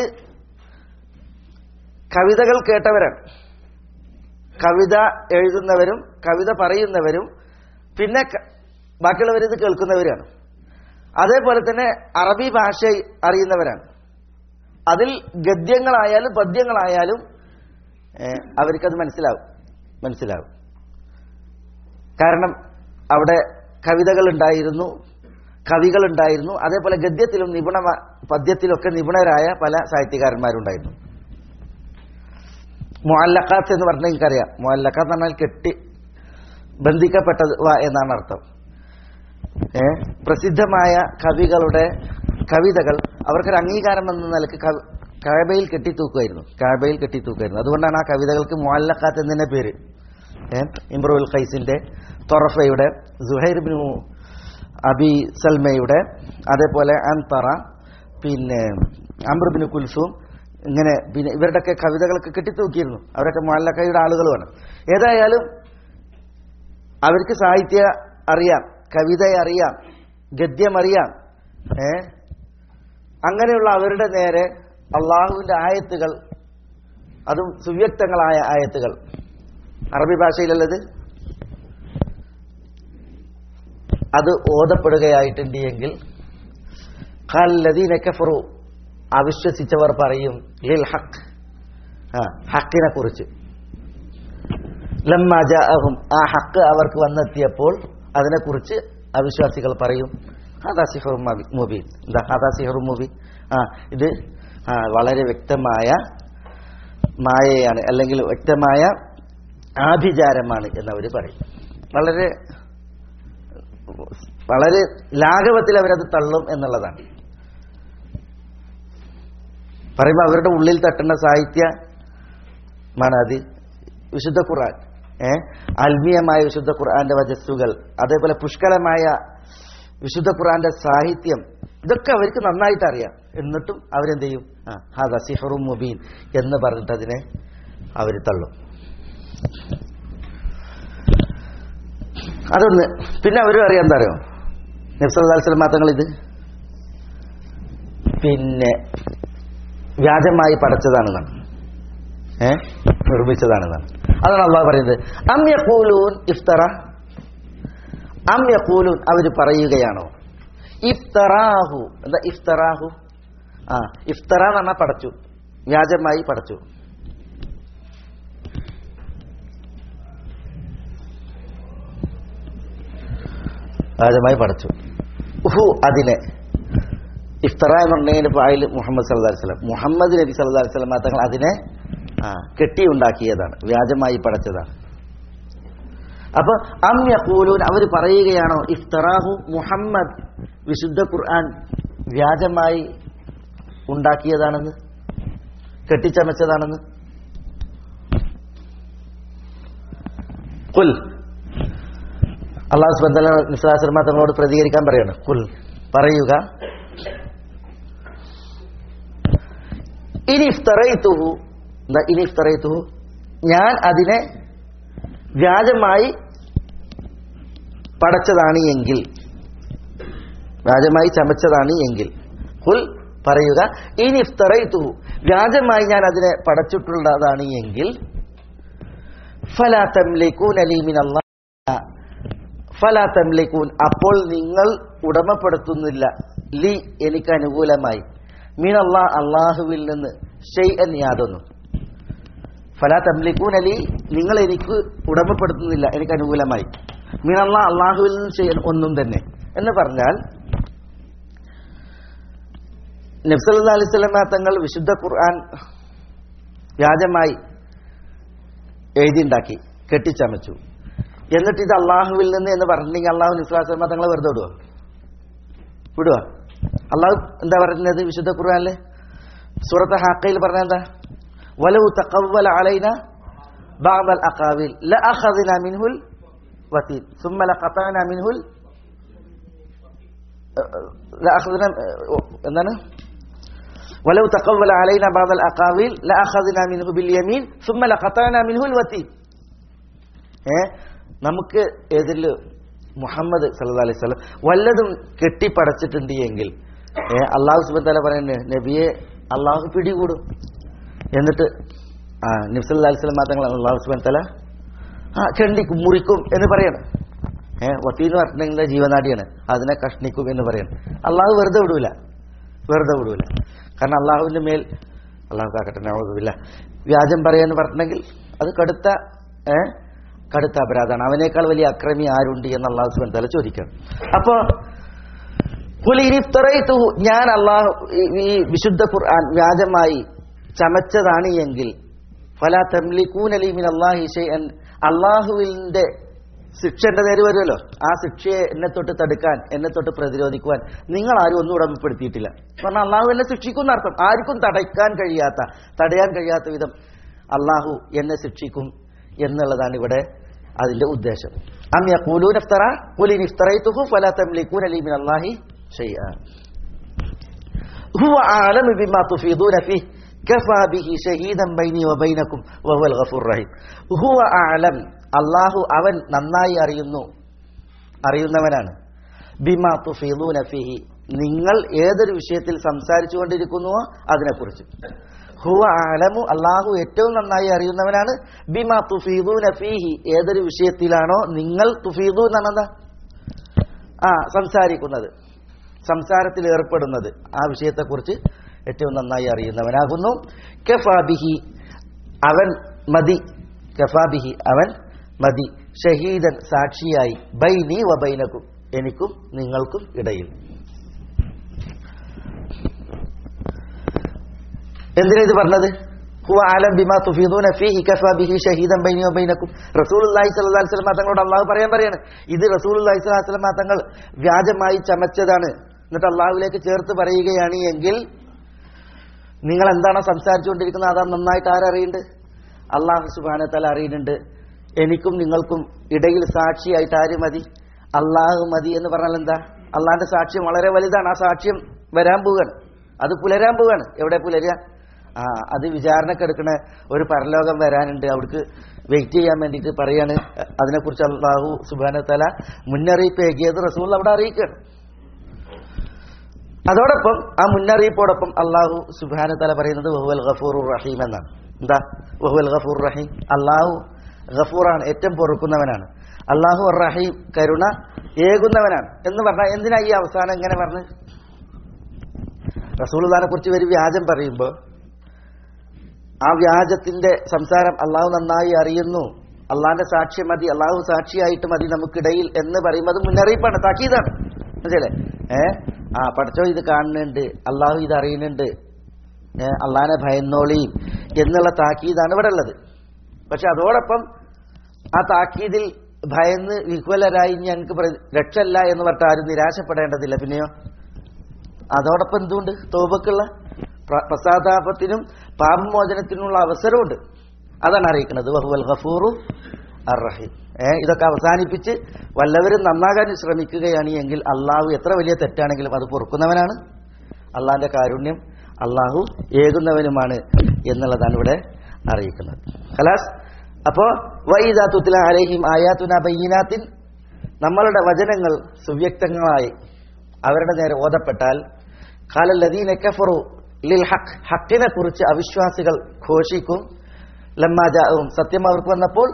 കവിതകൾ കേട്ടവരാണ് കവിത എഴുതുന്നവരും കവിത പറയുന്നവരും പിന്നെ ക- ബാക്കിയുള്ളവർ ഇത് കേൾക്കുന്നവരാണ് അതേപോലെ തന്നെ അറബി ഭാഷ അറിയുന്നവരാണ് അതിൽ ഗദ്യങ്ങളായാലും പദ്യങ്ങളായാലും ഏഹ്, അവർക്കത് മനസ്സിലാവും മനസ്സിലാവും കാരണം അവിടെ കവിതകൾ ഉണ്ടായിരുന്നു കവികൾ ഉണ്ടായിരുന്നു അതേപോലെ ഗദ്യത്തിലും നിപുണ പദ്യത്തിലൊക്കെ നിപുണരായ പല സാഹിത്യകാരന്മാരുണ്ടായിരുന്നു മുഅല്ലഖാത്ത് എന്ന് പറഞ്ഞാൽ എനിക്കറിയാം മുഅല്ലഖാത്ത് എന്ന് പറഞ്ഞാൽ കെട്ടി ബന്ധിക്കപ്പെട്ടത് വ എന്നാണ് അർത്ഥം ഏ പ്രസിദ്ധമായ കവികളുടെ കവിതകൾ അവർക്കൊരു അംഗീകാരം എന്ന നിലക്ക് കവ- കഅബയിൽ കെട്ടിത്തൂക്കുമായിരുന്നു കഅബയിൽ കെട്ടിത്തൂക്കുമായിരുന്നു അതുകൊണ്ടാണ് ആ കവിതകൾക്ക് മുഅല്ലഖാത്ത് എന്നതിന്റെ പേര് ഏ ഇമ്രുൽ ഖൈസിന്റെ തൊറഫയുടെ സുഹൈർ ബിൻ അബി സൽമയുടെ അതേപോലെ അൻതറ പിന്നെ അമ്രുബിന് കുൽസും ഇങ്ങനെ പിന്നെ ഇവരുടെയൊക്കെ കവിതകളൊക്കെ കെട്ടിത്തൂക്കിയിരുന്നു അവരൊക്കെ മുഅല്ലഖയുടെ ആളുകളുമാണ് ഏതായാലും അവർക്ക് സാഹിത്യ അറിയാം കവിത അറിയാം ഗദ്യം അറിയാം ഏ അങ്ങനെയുള്ള അവരുടെ നേരെ അള്ളാഹുവിന്റെ ആയത്തുകൾ അതും സുവ്യക്തങ്ങളായ ആയത്തുകൾ അറബി ഭാഷയിലുള്ളത് അത് ഓതപ്പെടുകയായിട്ടുണ്ട് എങ്കിൽ ഖല്ലദീന കഫറു അവിശ്വസിച്ചവർ പറയും ലിൽ ഹക്ക് ആ ഹക്കിനെ കുറിച്ച് ലമ്മ ജാഅഹും ആ ഹക്ക് അവർക്ക് വന്നെത്തിയപ്പോൾ അതിനെക്കുറിച്ച് അവിശ്വാസികൾ പറയും ഹാദാ സിഹറു മുബീൻ എന്താ ഹാദാ സിഹറു മുബീൻ ആ ഇത് ആ വളരെ വ്യക്തമായ മായയാണ് അല്ലെങ്കിൽ വ്യക്തമായ ആഭിചാരമാണ് എന്നവർ പറയും വളരെ വളരെ ലാഘവത്തിൽ അവരത് തള്ളും എന്നുള്ളതാണ് പറയുമ്പോൾ അവരുടെ ഉള്ളിൽ തട്ടുന്ന സാഹിത്യമാണ് അത് വിശുദ്ധ ഖുർആൻ ഏ ആത്മീയമായ വിശുദ്ധ ഖുർആന്റെ വജസ്സുകൾ അതേപോലെ പുഷ്കലമായ വിശുദ്ധ ഖുർആന്റെ സാഹിത്യം ഇതൊക്കെ അവർക്ക് നന്നായിട്ട് അറിയാം എന്നിട്ടും അവരെന്ത് ചെയ്യും ആ ഹാദ സിഹറു മുബീൻ എന്ന് പറഞ്ഞിട്ട് അതിനെ അവർ തള്ളും അതൊന്ന് പിന്നെ അവരും അറിയാൻ എന്താ അറിയോ നബ്സല്ലാസ്ലം തങ്ങൾ ഇത് പിന്നെ വ്യാജമായി പടച്ചതാണെന്നാണ് ഏ നിർമ്മിച്ചതാണെന്നാണ് അതാണ് അള്ളാഹ് പറയുന്നത് അം യഖൂലൂൻ ഇഫ്തറ അം യഖൂലൂൻ അവർ പറയുകയാണോ ഇഫ്തറാഹു എന്താ ഇഫ്തറാഹു ആ ഇഫ്തറ എന്ന് പറഞ്ഞാൽ പടച്ചു വ്യാജമായി പടച്ചു വ്യാജമായി പടച്ചു ഹു അതിനെ ഇഫ്തറ എന്ന് പറഞ്ഞതിന് പായിൽ മുഹമ്മദ് സല്ലാ വസ്ലം മുഹമ്മദ് നബി സല്ലാ വസ്ലം തങ്ങൾ അതിനെ ആ കെട്ടിയുണ്ടാക്കിയതാണ് വ്യാജമായി പടച്ചതാണ് അപ്പൊ അം യഖൂലൂൻ അവർ പറയുകയാണോ ഇഫ്തറാഹു മുഹമ്മദ് വിശുദ്ധ ഖുർആൻ വ്യാജമായി ഉണ്ടാക്കിയതാണെന്ന് കെട്ടിച്ചമച്ചതാണെന്ന് കുൽ അള്ളാഹു സുബന്ധ നിസ്ലാസ്ലമ തങ്ങളോട് പ്രതികരിക്കാൻ പറയാണ് കുൽ പറയുക ഇനി ഇഫ്തറയിത്തുഹു എന്താ ഇനി ഇഫ്തറയിത്തുഹു ഞാൻ അതിനെ വ്യാജമായി പടച്ചതാണ് എങ്കിൽ വ്യാജമായി ചമച്ചതാണ് എങ്കിൽ കുൽ പറയുക ഇനി ഇഫ്തറയിത്തുഹു വ്യാജമായി ഞാൻ അതിനെ പടച്ചിട്ടുള്ളതാണ് എങ്കിൽ ഫലാ തംലികൂന ലീ മിനല്ലാഹ് ഫലാ തംലികൂൻ അപ്പോൾ നിങ്ങൾ ഉടമപ്പെടുത്തുന്നില്ല ലി എനിക്ക് അനുകൂലമായി മീനല്ലാ അള്ളാഹുവിൽ നിന്ന് ഷെയ്അൻ യാതൊന്നും ഫലാ തംലിക്കൂൻ അലി നിങ്ങൾ എനിക്ക് ഉടമപ്പെടുത്തുന്നില്ല എനിക്ക് അനുകൂലമായി മീനല്ലാ അള്ളാഹുവിൽ നിന്ന് ചെയ്യാൻ ഒന്നും തന്നെ എന്ന് പറഞ്ഞാൽ നബ്സല്ലാ അലിസ്ലമ തങ്ങൾ വിശുദ്ധ ഖുർആൻ വ്യാജമായി എഴുതിയുണ്ടാക്കി കെട്ടിച്ചമച്ചു എന്നിട്ട് ഇത് അള്ളാഹുവിൽ നിന്ന് എന്ന് പറഞ്ഞിട്ടുണ്ടെങ്കിൽ അള്ളാഹു നിസ്ലാസ്ലമ തങ്ങളെ വെറുതെ വിടുവോ വിടുവോ അള്ളാഹു എന്താ പറയുന്നത് വിശുദ്ധ ഖുർആനില് സൂറത്ത് ഹാക്കയിൽ പറഞ്ഞ എന്താ വലു തഖവ്വല അലൈന بعض الأقاويل لأخذنا منه الوتين ثم لقطعنا منه ال... لأخذنا എന്താണ് ولو تقول علينا بعض الأقاويل لأخذنا منه باليمين ثم لقطعنا منه الوتين ഏ നമുക്ക് ഏതിൽ മുഹമ്മദ് സല്ലല്ലാഹു അലൈഹി വസല്ലം വല്ലതും കെട്ടിപ്പടച്ചിട്ടുണ്ട് എങ്കിൽ ഏ അള്ളാഹു സുബ്ഹാനഹു വതആല പറയുന്നത് നബിയെ അള്ളാഹു പിടികൂടും എന്നിട്ട് ആ നബ്സല്ലാ അലൈഹി സ്വലം തങ്ങൾ അള്ളാഹു സുബ്ഹാനഹു വതആല ആ കണ്ടിക്കും മുറിക്കും എന്ന് പറയണം ഏ വത്തി എന്ന് പറഞ്ഞിട്ടുണ്ടെങ്കിൽ ജീവനാടിയാണ് അതിനെ കഷ്ണിക്കും എന്ന് പറയണം അള്ളാഹു വെറുതെ വിടൂല വെറുതെ വിടൂല കാരണം അള്ളാഹുവിന്റെ മേൽ അള്ളാഹു കാക്കട്ടെ നവതുമില്ല വ്യാജം പറയാന്ന് പറഞ്ഞിട്ടുണ്ടെങ്കിൽ അത് കടുത്ത ഏ കടുത്ത അപരാധമാണ് അവനേക്കാൾ വലിയ അക്രമി ആരുണ്ട് എന്ന് അള്ളാഹു സുബൻ തല ചോദിക്കണം അപ്പോ പുലിരിത്തറയിത്തുഹു ഞാൻ അള്ളാഹു ഈ- ഈ വിശുദ്ധ ഖുർആൻ വ്യാജമായി ചമച്ചതാണ് എങ്കിൽ ഫലാ തംലിക്കൂനലി മിൻ അള്ളാഹി ഷൈഅൻ അള്ളാഹുവിന്റെ ശിക്ഷ എന്റെ നേരെ വരുമല്ലോ ആ ശിക്ഷയെ എന്നെ തൊട്ട് തടുക്കാൻ എന്നെ തൊട്ട് പ്രതിരോധിക്കുവാൻ നിങ്ങൾ ആരും ഒന്നും ഉടമപ്പെടുത്തിയിട്ടില്ല കാരണം അള്ളാഹു എന്നെ ശിക്ഷിക്കും എന്നർത്ഥം ആർക്കും തടയ്ക്കാൻ കഴിയാത്ത തടയാൻ കഴിയാത്ത വിധം അള്ളാഹു എന്നെ ശിക്ഷിക്കും എന്നുള്ളതാണ് ഇവിടെ അതിന്റെ ഉദ്ദേശം അം യഖൂലൂന ഇഫ്തറ ഖുൽ ഇൻ ഇഫ്തറൈതുഹു ഫലാ തംലികൂന ലി മിൻ അല്ലാഹി ഷൈഅ هو أعلم بما تفيضون فيه كفى به شهيدا بيني وبينكم وهو الغفور الرحيم هو أعلم അള്ളാഹു അവൻ നന്നായി അറിയുന്നു അറിയുന്നവനാണ് ബിമാ തുഫീദൂന ഫിഹി നിങ്ങൾ ഏതൊരു വിഷയത്തിൽ സംസാരിച്ചു കൊണ്ടിരിക്കുന്നുവോ അതിനെക്കുറിച്ച് ഹുവ ആലമു അള്ളാഹു ഏറ്റവും നന്നായി അറിയുന്നവനാണ് ബിമാ തുഫീദൂന ഫീഹി ഏതൊരു വിഷയത്തിലാണോ നിങ്ങൾ തുഫീദൂ എന്നാണെന്താ ആ സംസാരിക്കുന്നത് സംസാരത്തിൽ ഏർപ്പെടുന്നത് ആ വിഷയത്തെക്കുറിച്ച് ഏറ്റവും നന്നായി അറിയുന്നവനാകുന്നു കഫാബിഹി അവൻ മതി കഫാബിഹി അവൻ മതി ഷഹീദൻ സാക്ഷിയായി ബൈനി വബൈനക്കും എനിക്കും നിങ്ങൾക്കും ഇടയിൽ എന്തിനാ ഇത് പറഞ്ഞത് ഹുവ ആലം ബിമാ തുഫീദൂന ഫീഹി കഫാ ബിഹി ഷഹീദൻ ബൈനി വബൈനക്കും റസൂലുള്ളാഹി സ്വല്ലല്ലാഹു അലൈഹി വസല്ലം തങ്ങളോട് അള്ളാഹു പറയാൻ പറയാണ് ഇത് റസൂലുള്ളാഹി സ്വല്ലല്ലാഹു അലൈഹി വസല്ലം തങ്ങൾ വ്യാജമായി ചമച്ചതാണ് എന്നിട്ട് അള്ളാഹുവിലേക്ക് ചേർത്ത് പറയുകയാണ് എങ്കിൽ നിങ്ങൾ എന്താണോ സംസാരിച്ചുകൊണ്ടിരിക്കുന്നത് അതാ നന്നായിട്ട് ആരറിയുന്നുണ്ട് അള്ളാഹു സുബാന തല അറിയുന്നുണ്ട് എനിക്കും നിങ്ങൾക്കും ഇടയിൽ സാക്ഷിയായിട്ട് ആര് മതി അള്ളാഹു മതി എന്ന് പറഞ്ഞാൽ എന്താ അള്ളാഹിന്റെ സാക്ഷ്യം വളരെ വലുതാണ് ആ സാക്ഷ്യം വരാൻ പോവുകയാണ് അത് പുലരാൻ പോവുകയാണ് എവിടെ പുലരുക ആ അത് വിചാരണക്കെടുക്കണ ഒരു പരലോകം വരാനുണ്ട് അവിടേക്ക് വെയിറ്റ് ചെയ്യാൻ വേണ്ടിയിട്ട് പറയാണ് അതിനെക്കുറിച്ച് അള്ളാഹു സുബാന തല മുന്നറിയിപ്പ് ഏകിയത് റസൂൽ അവിടെ അറിയിക്കുകയാണ് അതോടൊപ്പം ആ മുന്നറിയിപ്പോടൊപ്പം അള്ളാഹു സുബാന തല പറയുന്നത് വഹുവൽ ഗഫൂർ റഹീം എന്നാണ് എന്താ വഹുവൽ ഗഫൂർ റഹീം അള്ളാഹു ഗഫൂറാണ് ഏറ്റവും പൊറുക്കുന്നവനാണ് അള്ളാഹു റഹീം കരുണ ഏകുന്നവനാണ് എന്ന് പറഞ്ഞാൽ എന്തിനാ ഈ അവസാനം ഇങ്ങനെ പറഞ്ഞ് റസൂലുള്ളാനെ കുറിച്ച് ഒരു വ്യാജം പറയുമ്പോൾ ആ വ്യാജത്തിന്റെ സംസാരം അള്ളാഹു നന്നായി അറിയുന്നു അള്ളാഹിന്റെ സാക്ഷ്യം മതി അള്ളാഹു സാക്ഷിയായിട്ട് മതി നമുക്കിടയിൽ എന്ന് പറയുമ്പോൾ അത് മുന്നറിയിപ്പാണ് താക്കീതാണ് മനസ്സിലെ ഏ ആ പഠിച്ചോ ഇത് കാണുന്നുണ്ട് അള്ളാഹു ഇത് അറിയുന്നുണ്ട് ഏ അള്ളാഹിനെ ഭയന്നോളിയും എന്നുള്ള താക്കീതാണ് ഇവിടെ ഉള്ളത് പക്ഷെ അതോടൊപ്പം ആ താക്കീതിൽ ഭയന്ന് വിഹ്വലരായി ഞങ്ങൾക്ക് പ്ര- രക്ഷല്ല എന്ന് പറഞ്ഞിട്ട് ആരും നിരാശപ്പെടേണ്ടതില്ല പിന്നെയോ അതോടൊപ്പം എന്തുകൊണ്ട് തോബക്കുള്ള പ്ര- പശ്ചാത്താപത്തിനും പാപമോചനത്തിനുള്ള അവസരമുണ്ട് അതാണ് അറിയിക്കുന്നത് വഹുവൽ ഗഫൂറു അർ റഹീം ഏ ഇതൊക്കെ അവസാനിപ്പിച്ച് വല്ലവരും നന്നാകാൻ ശ്രമിക്കുകയാണ് എങ്കിൽ അള്ളാഹു എത്ര വലിയ തെറ്റാണെങ്കിലും അത് പൊറുക്കുന്നവനാണ് അള്ളാഹിന്റെ കാരുണ്യം അള്ളാഹു ഏകുന്നവനുമാണ് എന്നുള്ളതാണ് ഇവിടെ അറിയിക്കുന്നത് ഖലാസ് അപ്പോ വൈദാ തുത്ല അലൈഹിം ആയാത്തുന ബയ്യനാത്തിൻ നമ്മളുടെ വചനങ്ങൾ സുവ്യക്തങ്ങളായി അവരുടെ നേരെ ഓതപ്പെട്ടാൽ കാലല്ലദീന കഫറു ലിൽ ഹഖ് ഹക്കിനെ കുറിച്ച് അവിശ്വാസികൾ ഘോഷിക്കും ലമ്മാജാവും സത്യം അവർക്ക് വന്നപ്പോൾ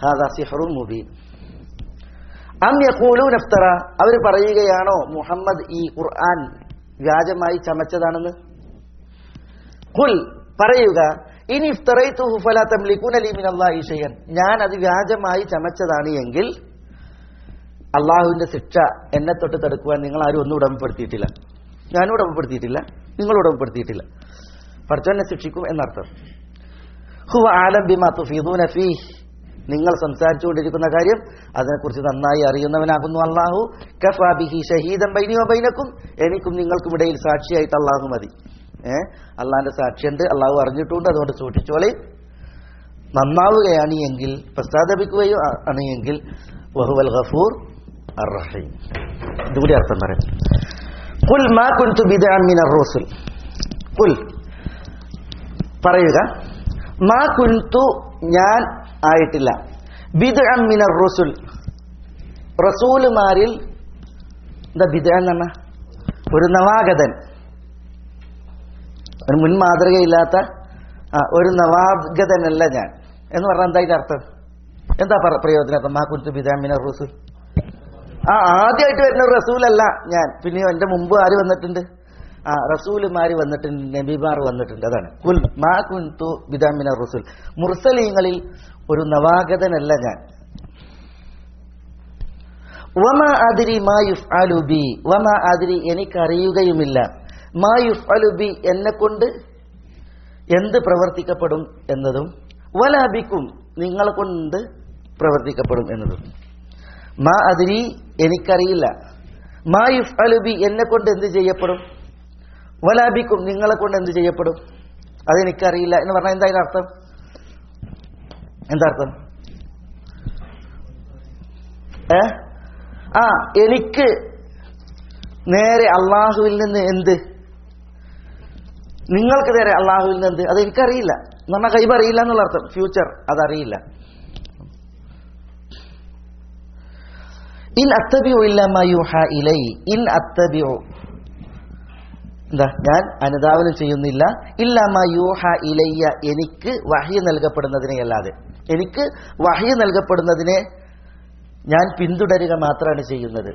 ഹാദാ സിഹ്റുൻ മുബീൻ അം യഖൂലൂന ഇഫ്തറ അവർ പറയുകയാണോ മുഹമ്മദ് ഈ ഖുർആൻ വ്യാജമായി ചമച്ചതാണെന്ന് ഖുൽ പറയുക ഇനി ഇഫ്തറൈതുഹു ഫലാ തംലികൂന ലി മിനല്ലാഹി ഷൈഅൻ ഞാൻ അത് വ്യാജമായി ചമച്ചതാണ് എങ്കിൽ അള്ളാഹുവിന്റെ ശിക്ഷ എന്നെ തൊട്ട് തടുക്കുവാൻ നിങ്ങൾ ആരും ഒന്നും ഉടമപ്പെടുത്തിയിട്ടില്ല ഞാനും ഉടമപ്പെടുത്തിയിട്ടില്ല നിങ്ങൾ ഉടമപ്പെടുത്തിയിട്ടില്ല പഠിച്ചവനെ ശിക്ഷിക്കും എന്നർത്ഥം ഹുവ ആലം ബിമാ തുഫീദൂന ഫീഹ് നിങ്ങൾ സംസാരിച്ചുകൊണ്ടിരിക്കുന്ന കാര്യം അതിനെക്കുറിച്ച് നന്നായി അറിയുന്നവനാകുന്നു അള്ളാഹു കഫാ ബിഹി ഷഹീദം ബൈനിയോ ബൈനക്കും എനിക്കും നിങ്ങൾക്കും ഇടയിൽ സാക്ഷിയായിട്ട് അള്ളാഹു മതി ഏ അള്ളാഹിന്റെ സാക്ഷിയുണ്ട് അള്ളാഹു അറിഞ്ഞിട്ടുണ്ട് അതുകൊണ്ട് സൂക്ഷിച്ചോളെ നന്നാവുകയാണ് എങ്കിൽ പശ്ചാത്തപിക്കുകയോ ആണ് എങ്കിൽ വഹുവൽ ഗഫൂർ അർറഹീം ഇതുകൂടി അർത്ഥം പറയാം കുൽ മാ കുൻതു ബിദ്അൻ മിനർ റസൂൽ കുൽ പറയുക മാ കുൻതു ഞാൻ ആയിട്ടില്ല ബിദ്അൻ മിനർ റസൂൽ റസൂലുമാരിൽ എന്താ ബിദ്അ എന്ന് പറഞ്ഞാ ഒരു നവാഗതൻ ഒരു മുൻ മാതൃകയില്ലാത്ത ആ, ഒരു നവാഗതനല്ല ഞാൻ എന്ന് പറഞ്ഞാൽ എന്താ ഇതിന്റെ അർത്ഥം എന്താ പറ- പ്രയോജനം അർത്ഥം മാ കുൻതു ബിദ്അൻ മിനർ റസൂൽ ആ ആദ്യമായിട്ട് വരുന്ന ഒരു റസൂലല്ല ഞാൻ പിന്നെയോ എന്റെ മുമ്പ് ആര് വന്നിട്ടുണ്ട് ആ റസൂലുമാര് വന്നിട്ടുണ്ട് നബിമാർ വന്നിട്ടുണ്ട് അതാണ് കുൽ മാ കുൻതു ബിദാമിന റസൂൽ മുർസലീങ്ങളിൽ ഒരു നവാഗതനല്ല ഞാൻ വമ അതിരി മാ യുഫ്അലു ബി വമ അതിരി എനിക്കറിയുകയുമില്ല മാ യുഫ്അലു ബി എന്നെ കൊണ്ട് എന്ത് പ്രവർത്തിക്കപ്പെടും എന്നതും വലാബിക്കും നിങ്ങളെ കൊണ്ട് പ്രവർത്തിക്കപ്പെടും എന്നതും മാ അതിരി എനിക്കറിയില്ല മാ യുഫ് അലുബി എന്നെ കൊണ്ട് എന്ത് ചെയ്യപ്പെടും വലാബിക്കും നിങ്ങളെ കൊണ്ട് എന്ത് ചെയ്യപ്പെടും അതെനിക്കറിയില്ല എന്ന് പറഞ്ഞാൽ എന്താ അതിന്റെ അർത്ഥം എന്താ അർത്ഥം ഏ ആ എനിക്ക് നേരെ അള്ളാഹുവിൽ നിന്ന് എന്ത് നിങ്ങൾക്ക് നേരെ അള്ളാഹുവിൽ നിന്ന് എന്ത് അത് എനിക്കറിയില്ല എന്ന് പറഞ്ഞാൽ കൈബ് അറിയില്ല എന്നുള്ള അർത്ഥം ഫ്യൂച്ചർ അതറിയില്ല ഇൻ അത്തബിഉ ഇല്ല മാ യൂഹ ഇലൈ ഇൻ അത്തബിഉ എന്താ ഞാൻ അനുധാവനം ചെയ്യുന്നില്ല ഇല്ല മാ യൂഹ ഇലയ്യ എനിക്ക് വഹി നൽകപ്പെടുന്നതിനെ അല്ലാതെ എനിക്ക് വഹി നൽകപ്പെടുന്നതിനെ ഞാൻ പിന്തുടരുക മാത്രമാണ് ചെയ്യുന്നത്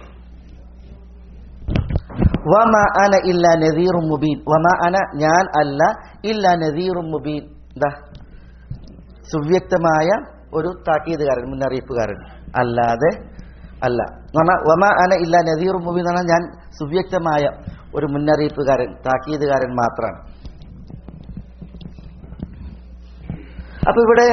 വമ അന ഇല്ല നദീറും മുബീൻ വമ അന ഞാൻ അല്ല ഇല്ല നദീറും മുബീൻ എന്താ സുവ്യക്തമായ ഒരു താക്കീതുകാരൻ മുന്നറിയിപ്പുകാരൻ അല്ലാതെ അല്ല എന്ന് പറഞ്ഞാൽ വമ അന ഇല്ല നദീറും മുബീൻ എന്ന് പറഞ്ഞാൽ ഞാൻ സുവ്യക്തമായ ഒരു മുന്നറിയിപ്പുകാരൻ താക്കീതുകാരൻ മാത്രമാണ് അപ്പൊ ഇവിടെ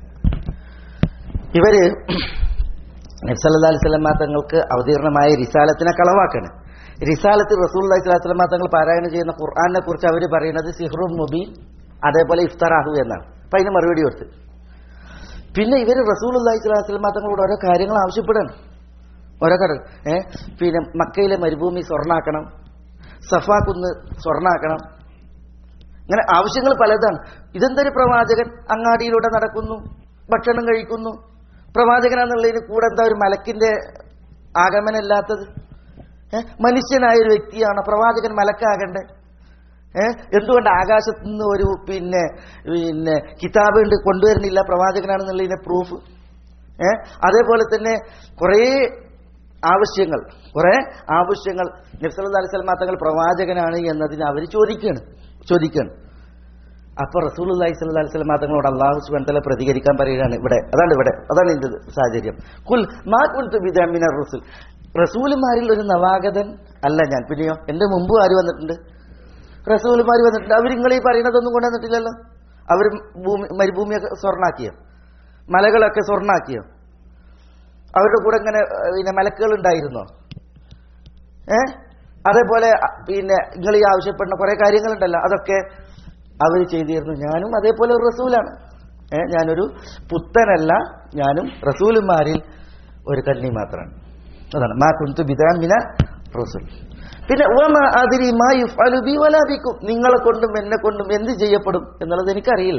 ഇവര് നബ്സല്ലാ അലിസ്ലാം തങ്ങൾക്ക് അവതീർണമായ റിസാലത്തിനെ കളവാക്കാണ് റിസാലത്ത് റസൂൽ അലൈഹി സ്വലാസ്ലാം തങ്ങൾ പാരായണം ചെയ്യുന്ന ഖുർആാനെ കുറിച്ച് അവർ പറയുന്നത് സിഹ്റും മുബീൻ അതേപോലെ ഇഫ്തറാഹു എന്നാണ് അപ്പൊ അതിന് മറുപടി കൊടുത്ത് പിന്നെ ഇവർ റസൂൽ അള്ളഹി സ്വലാസ്ലാം തങ്ങളോട് ഓരോ കാര്യങ്ങൾ ആവശ്യപ്പെടാണ് ഓരോ കടൽ ഏ പിന്നെ മക്കയിലെ മരുഭൂമി സ്വർണ്ണാക്കണം സഫാ കുന്ന് സ്വർണ്ണാക്കണം ഇങ്ങനെ ആവശ്യങ്ങൾ പലതാണ് ഇതെന്തൊരു പ്രവാചകൻ അങ്ങാടിയിലൂടെ നടക്കുന്നു ഭക്ഷണം കഴിക്കുന്നു പ്രവാചകനാന്നുള്ളതിന് കൂടെ എന്താ ഒരു മലക്കിന്റെ ആഗമനമില്ലാത്തത് ഏ മനുഷ്യനായ ഒരു വ്യക്തിയാണ് പ്രവാചകൻ മലക്കാകണ്ടേ ഏ എന്തുകൊണ്ട് ആകാശത്ത് നിന്ന് ഒരു പിന്നെ പിന്നെ കിതാബ് ഉണ്ട് കൊണ്ടുവരുന്നില്ല പ്രവാചകനാണെന്നുള്ളതിന്റെ പ്രൂഫ് ഏ അതേപോലെ തന്നെ കുറേ ആവശ്യങ്ങൾ കുറെ ആവശ്യങ്ങൾ നബ്സല്ലാ അലൈഹി സ്വലമാ തങ്ങൾ പ്രവാചകനാണ് എന്നതിന് അവർ ചോദിക്കുകയാണ് ചോദിക്കുകയാണ് അപ്പൊ റസൂൽ അലൈഹി സ്വല്ലാ അലൈഹി സ്വലമാ തങ്ങളോട് അള്ളാഹു സുബന്ധല പ്രതികരിക്കാൻ പറയുകയാണ് ഇവിടെ അതാണ് ഇവിടെ അതാണ് ഇതിന്റെ സാഹചര്യം കുൽ മാ കുൽത്തു ബിദാമിന റസൂൽ റസൂലുമാരിൽ ഒരു നവാഗതൻ അല്ല ഞാൻ പിന്നെയോ എന്റെ മുമ്പ് ആര് വന്നിട്ടുണ്ട് റസൂലുമാർ വന്നിട്ടുണ്ട് അവർ നിങ്ങൾ ഈ പറയുന്നതൊന്നും കൊണ്ടുവന്നിട്ടില്ലല്ലോ അവർ ഭൂമി മരുഭൂമിയൊക്കെ സ്വർണ്ണാക്കിയോ മലകളൊക്കെ സ്വർണ്ണാക്കിയോ അവരുടെ കൂടെ ഇങ്ങനെ ഏഹ്, പിന്നെ മലക്കുകൾ ഉണ്ടായിരുന്നോ ഏ അതേപോലെ അ, പിന്നെ നിങ്ങൾ ഈ ആവശ്യപ്പെടുന്ന കുറെ കാര്യങ്ങളുണ്ടല്ലോ അതൊക്കെ അവർ ചെയ്തിരുന്നു ഞാനും അതേപോലെ ഒരു റസൂലാണ് ഏ ഞാനൊരു പുത്തനല്ല ഞാനും റസൂലുമാരിൽ ഒരു കന്നി മാത്രമാണ് അതാണ് മാ കുന്തു ബിദാമിന റസൂൽ പിന്നെ വമ അതിരി മാ യുഫ്അലു ബി വലാ ബിക്കും നിങ്ങളെ കൊണ്ടും എന്നെ കൊണ്ടും എന്ത് ചെയ്യപ്പെടും എന്നുള്ളത് എനിക്കറിയില്ല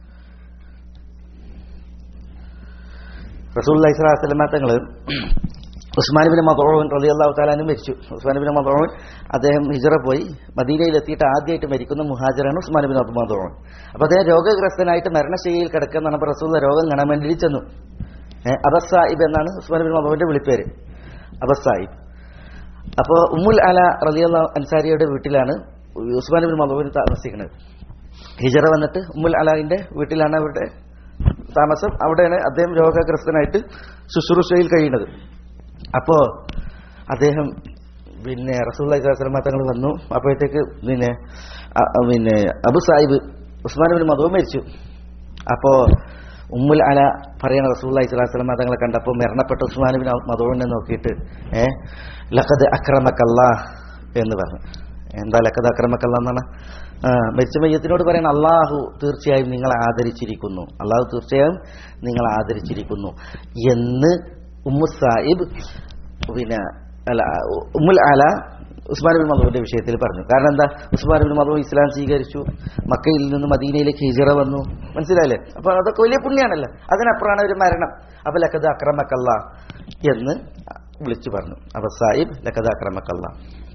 റസൂൽ അലൈഹിസ്ലാം തങ്ങൾ ഉസ്മാൻ ബിൻ മദോൻ റലി അള്ളാഹു താലാനും മരിച്ചു ഉസ്മാൻ ബിൻ മദോൻ അദ്ദേഹം ഹിജറ പോയി മദീനയിൽ എത്തിയിട്ട് ആദ്യമായിട്ട് മരിക്കുന്ന മുഹാജറാണ് ഉസ്മാൻ ബിൻ മദോൻ അപ്പൊ അദ്ദേഹം രോഗഗ്രസ്തനായിട്ട് മരണശൈലിയിൽ കിടക്കുന്ന റസൂൽ രോഗം കാണാൻ വേണ്ടി ചെന്നു ഏ, അബസായിബ് എന്നാണ് ഉസ്മാൻ ബിൻ മദൂന്റെ വിളിപ്പേര് അബസായിബ് അപ്പോൾ ഉമ്മുൽ അല റലിയുള്ള അൻസാരിയുടെ വീട്ടിലാണ് ഉസ്മാൻ ബിൻ മദൂൻ താമസിക്കുന്നത് ഹിജറ വന്നിട്ട് ഉമ്മുൽ അലാഹിന്റെ വീട്ടിലാണ് അവരുടെ താമസം അവിടെയാണ് അദ്ദേഹം രോഗഗ്രസ്തനായിട്ട് ശുശ്രൂഷയിൽ കഴിയുന്നത് അപ്പോ അദ്ദേഹം പിന്നെ റസൂല്ലി സ്വലമ തങ്ങൾ വന്നു അപ്പോഴത്തേക്ക് പിന്നെ അ- അ- പിന്നെ അബു സാഹിബ് ഉസ്മാൻ ബിൻ മധു മരിച്ചു അപ്പോ ഉമ്മുൽ അല പറയണ റസൂല്ലി സ്വലാസ്ലമ തങ്ങളെ കണ്ടപ്പോൾ മരണപ്പെട്ട ഉസ്മാൻ ബിൻ മധുവിനെ നോക്കിയിട്ട് ഏ ലഖദ് അക്രമക്കല്ല എന്ന് പറഞ്ഞു എന്താ ലഖദ് അക്രമക്കല്ല എന്നാണ് ആ, മരിച്ച മയ്യത്തിനോട് പറയണം അള്ളാഹു തീർച്ചയായും നിങ്ങളെ ആദരിച്ചിരിക്കുന്നു അള്ളാഹു തീർച്ചയായും നിങ്ങളെ ആദരിച്ചിരിക്കുന്നു എന്ന് ഉമ്മു സാഹിബ് പിന്നെ അല്ല ഉമ്മുൽ അല ഉസ്മാൻ ബിൻ മധുവിന്റെ വിഷയത്തിൽ പറഞ്ഞു കാരണം എന്താ ഉസ്മാൻ ബിൻ മധു ഇസ്ലാം സ്വീകരിച്ചു മക്കയിൽ നിന്ന് മദീനയിലേക്ക് ഹിജറ വന്നു മനസ്സിലായില്ലേ അപ്പൊ അതൊക്കെ വലിയ പുണ്യാണല്ലോ അതിനപ്പുറമാണ് ഒരു മരണം അപ്പൊ ലക്കത് അക്രമക്കല്ല എന്ന് വിളിച്ചു പറഞ്ഞു അപ്പൊ സാഹിബ് ലക്കത് അക്രമക്കല്ല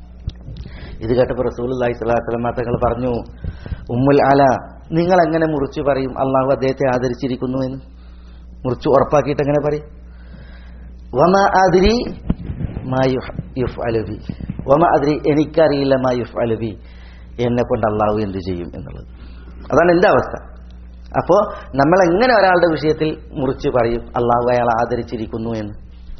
ഇത് കേട്ടപ്പോൾ റസൂൽ അള്ളാഹി സ്വലാസ്ലമ തങ്ങൾ പറഞ്ഞു ഉമ്മുൽ അല നിങ്ങൾ എങ്ങനെ മുറിച്ചു പറയും അള്ളാഹു അദ്ദേഹത്തെ ആദരിച്ചിരിക്കുന്നു എന്ന് മുറിച്ചു ഉറപ്പാക്കിയിട്ട് എങ്ങനെ പറയും വമ അതിരി മാ യുഫ് യുഫ് അലുബി വമ അതിരി എനിക്കറിയില്ല മാ യുഫ് അലുബി എന്നെ കൊണ്ട് അള്ളാഹു എന്ത് ചെയ്യും എന്നുള്ളത് അതാണ് എൻ്റെ അവസ്ഥ അപ്പോൾ നമ്മൾ എങ്ങനെ ഒരാളുടെ വിഷയത്തിൽ മുറിച്ച് പറയും അള്ളാഹു അയാളെ ആദരിച്ചിരിക്കുന്നു എന്ന്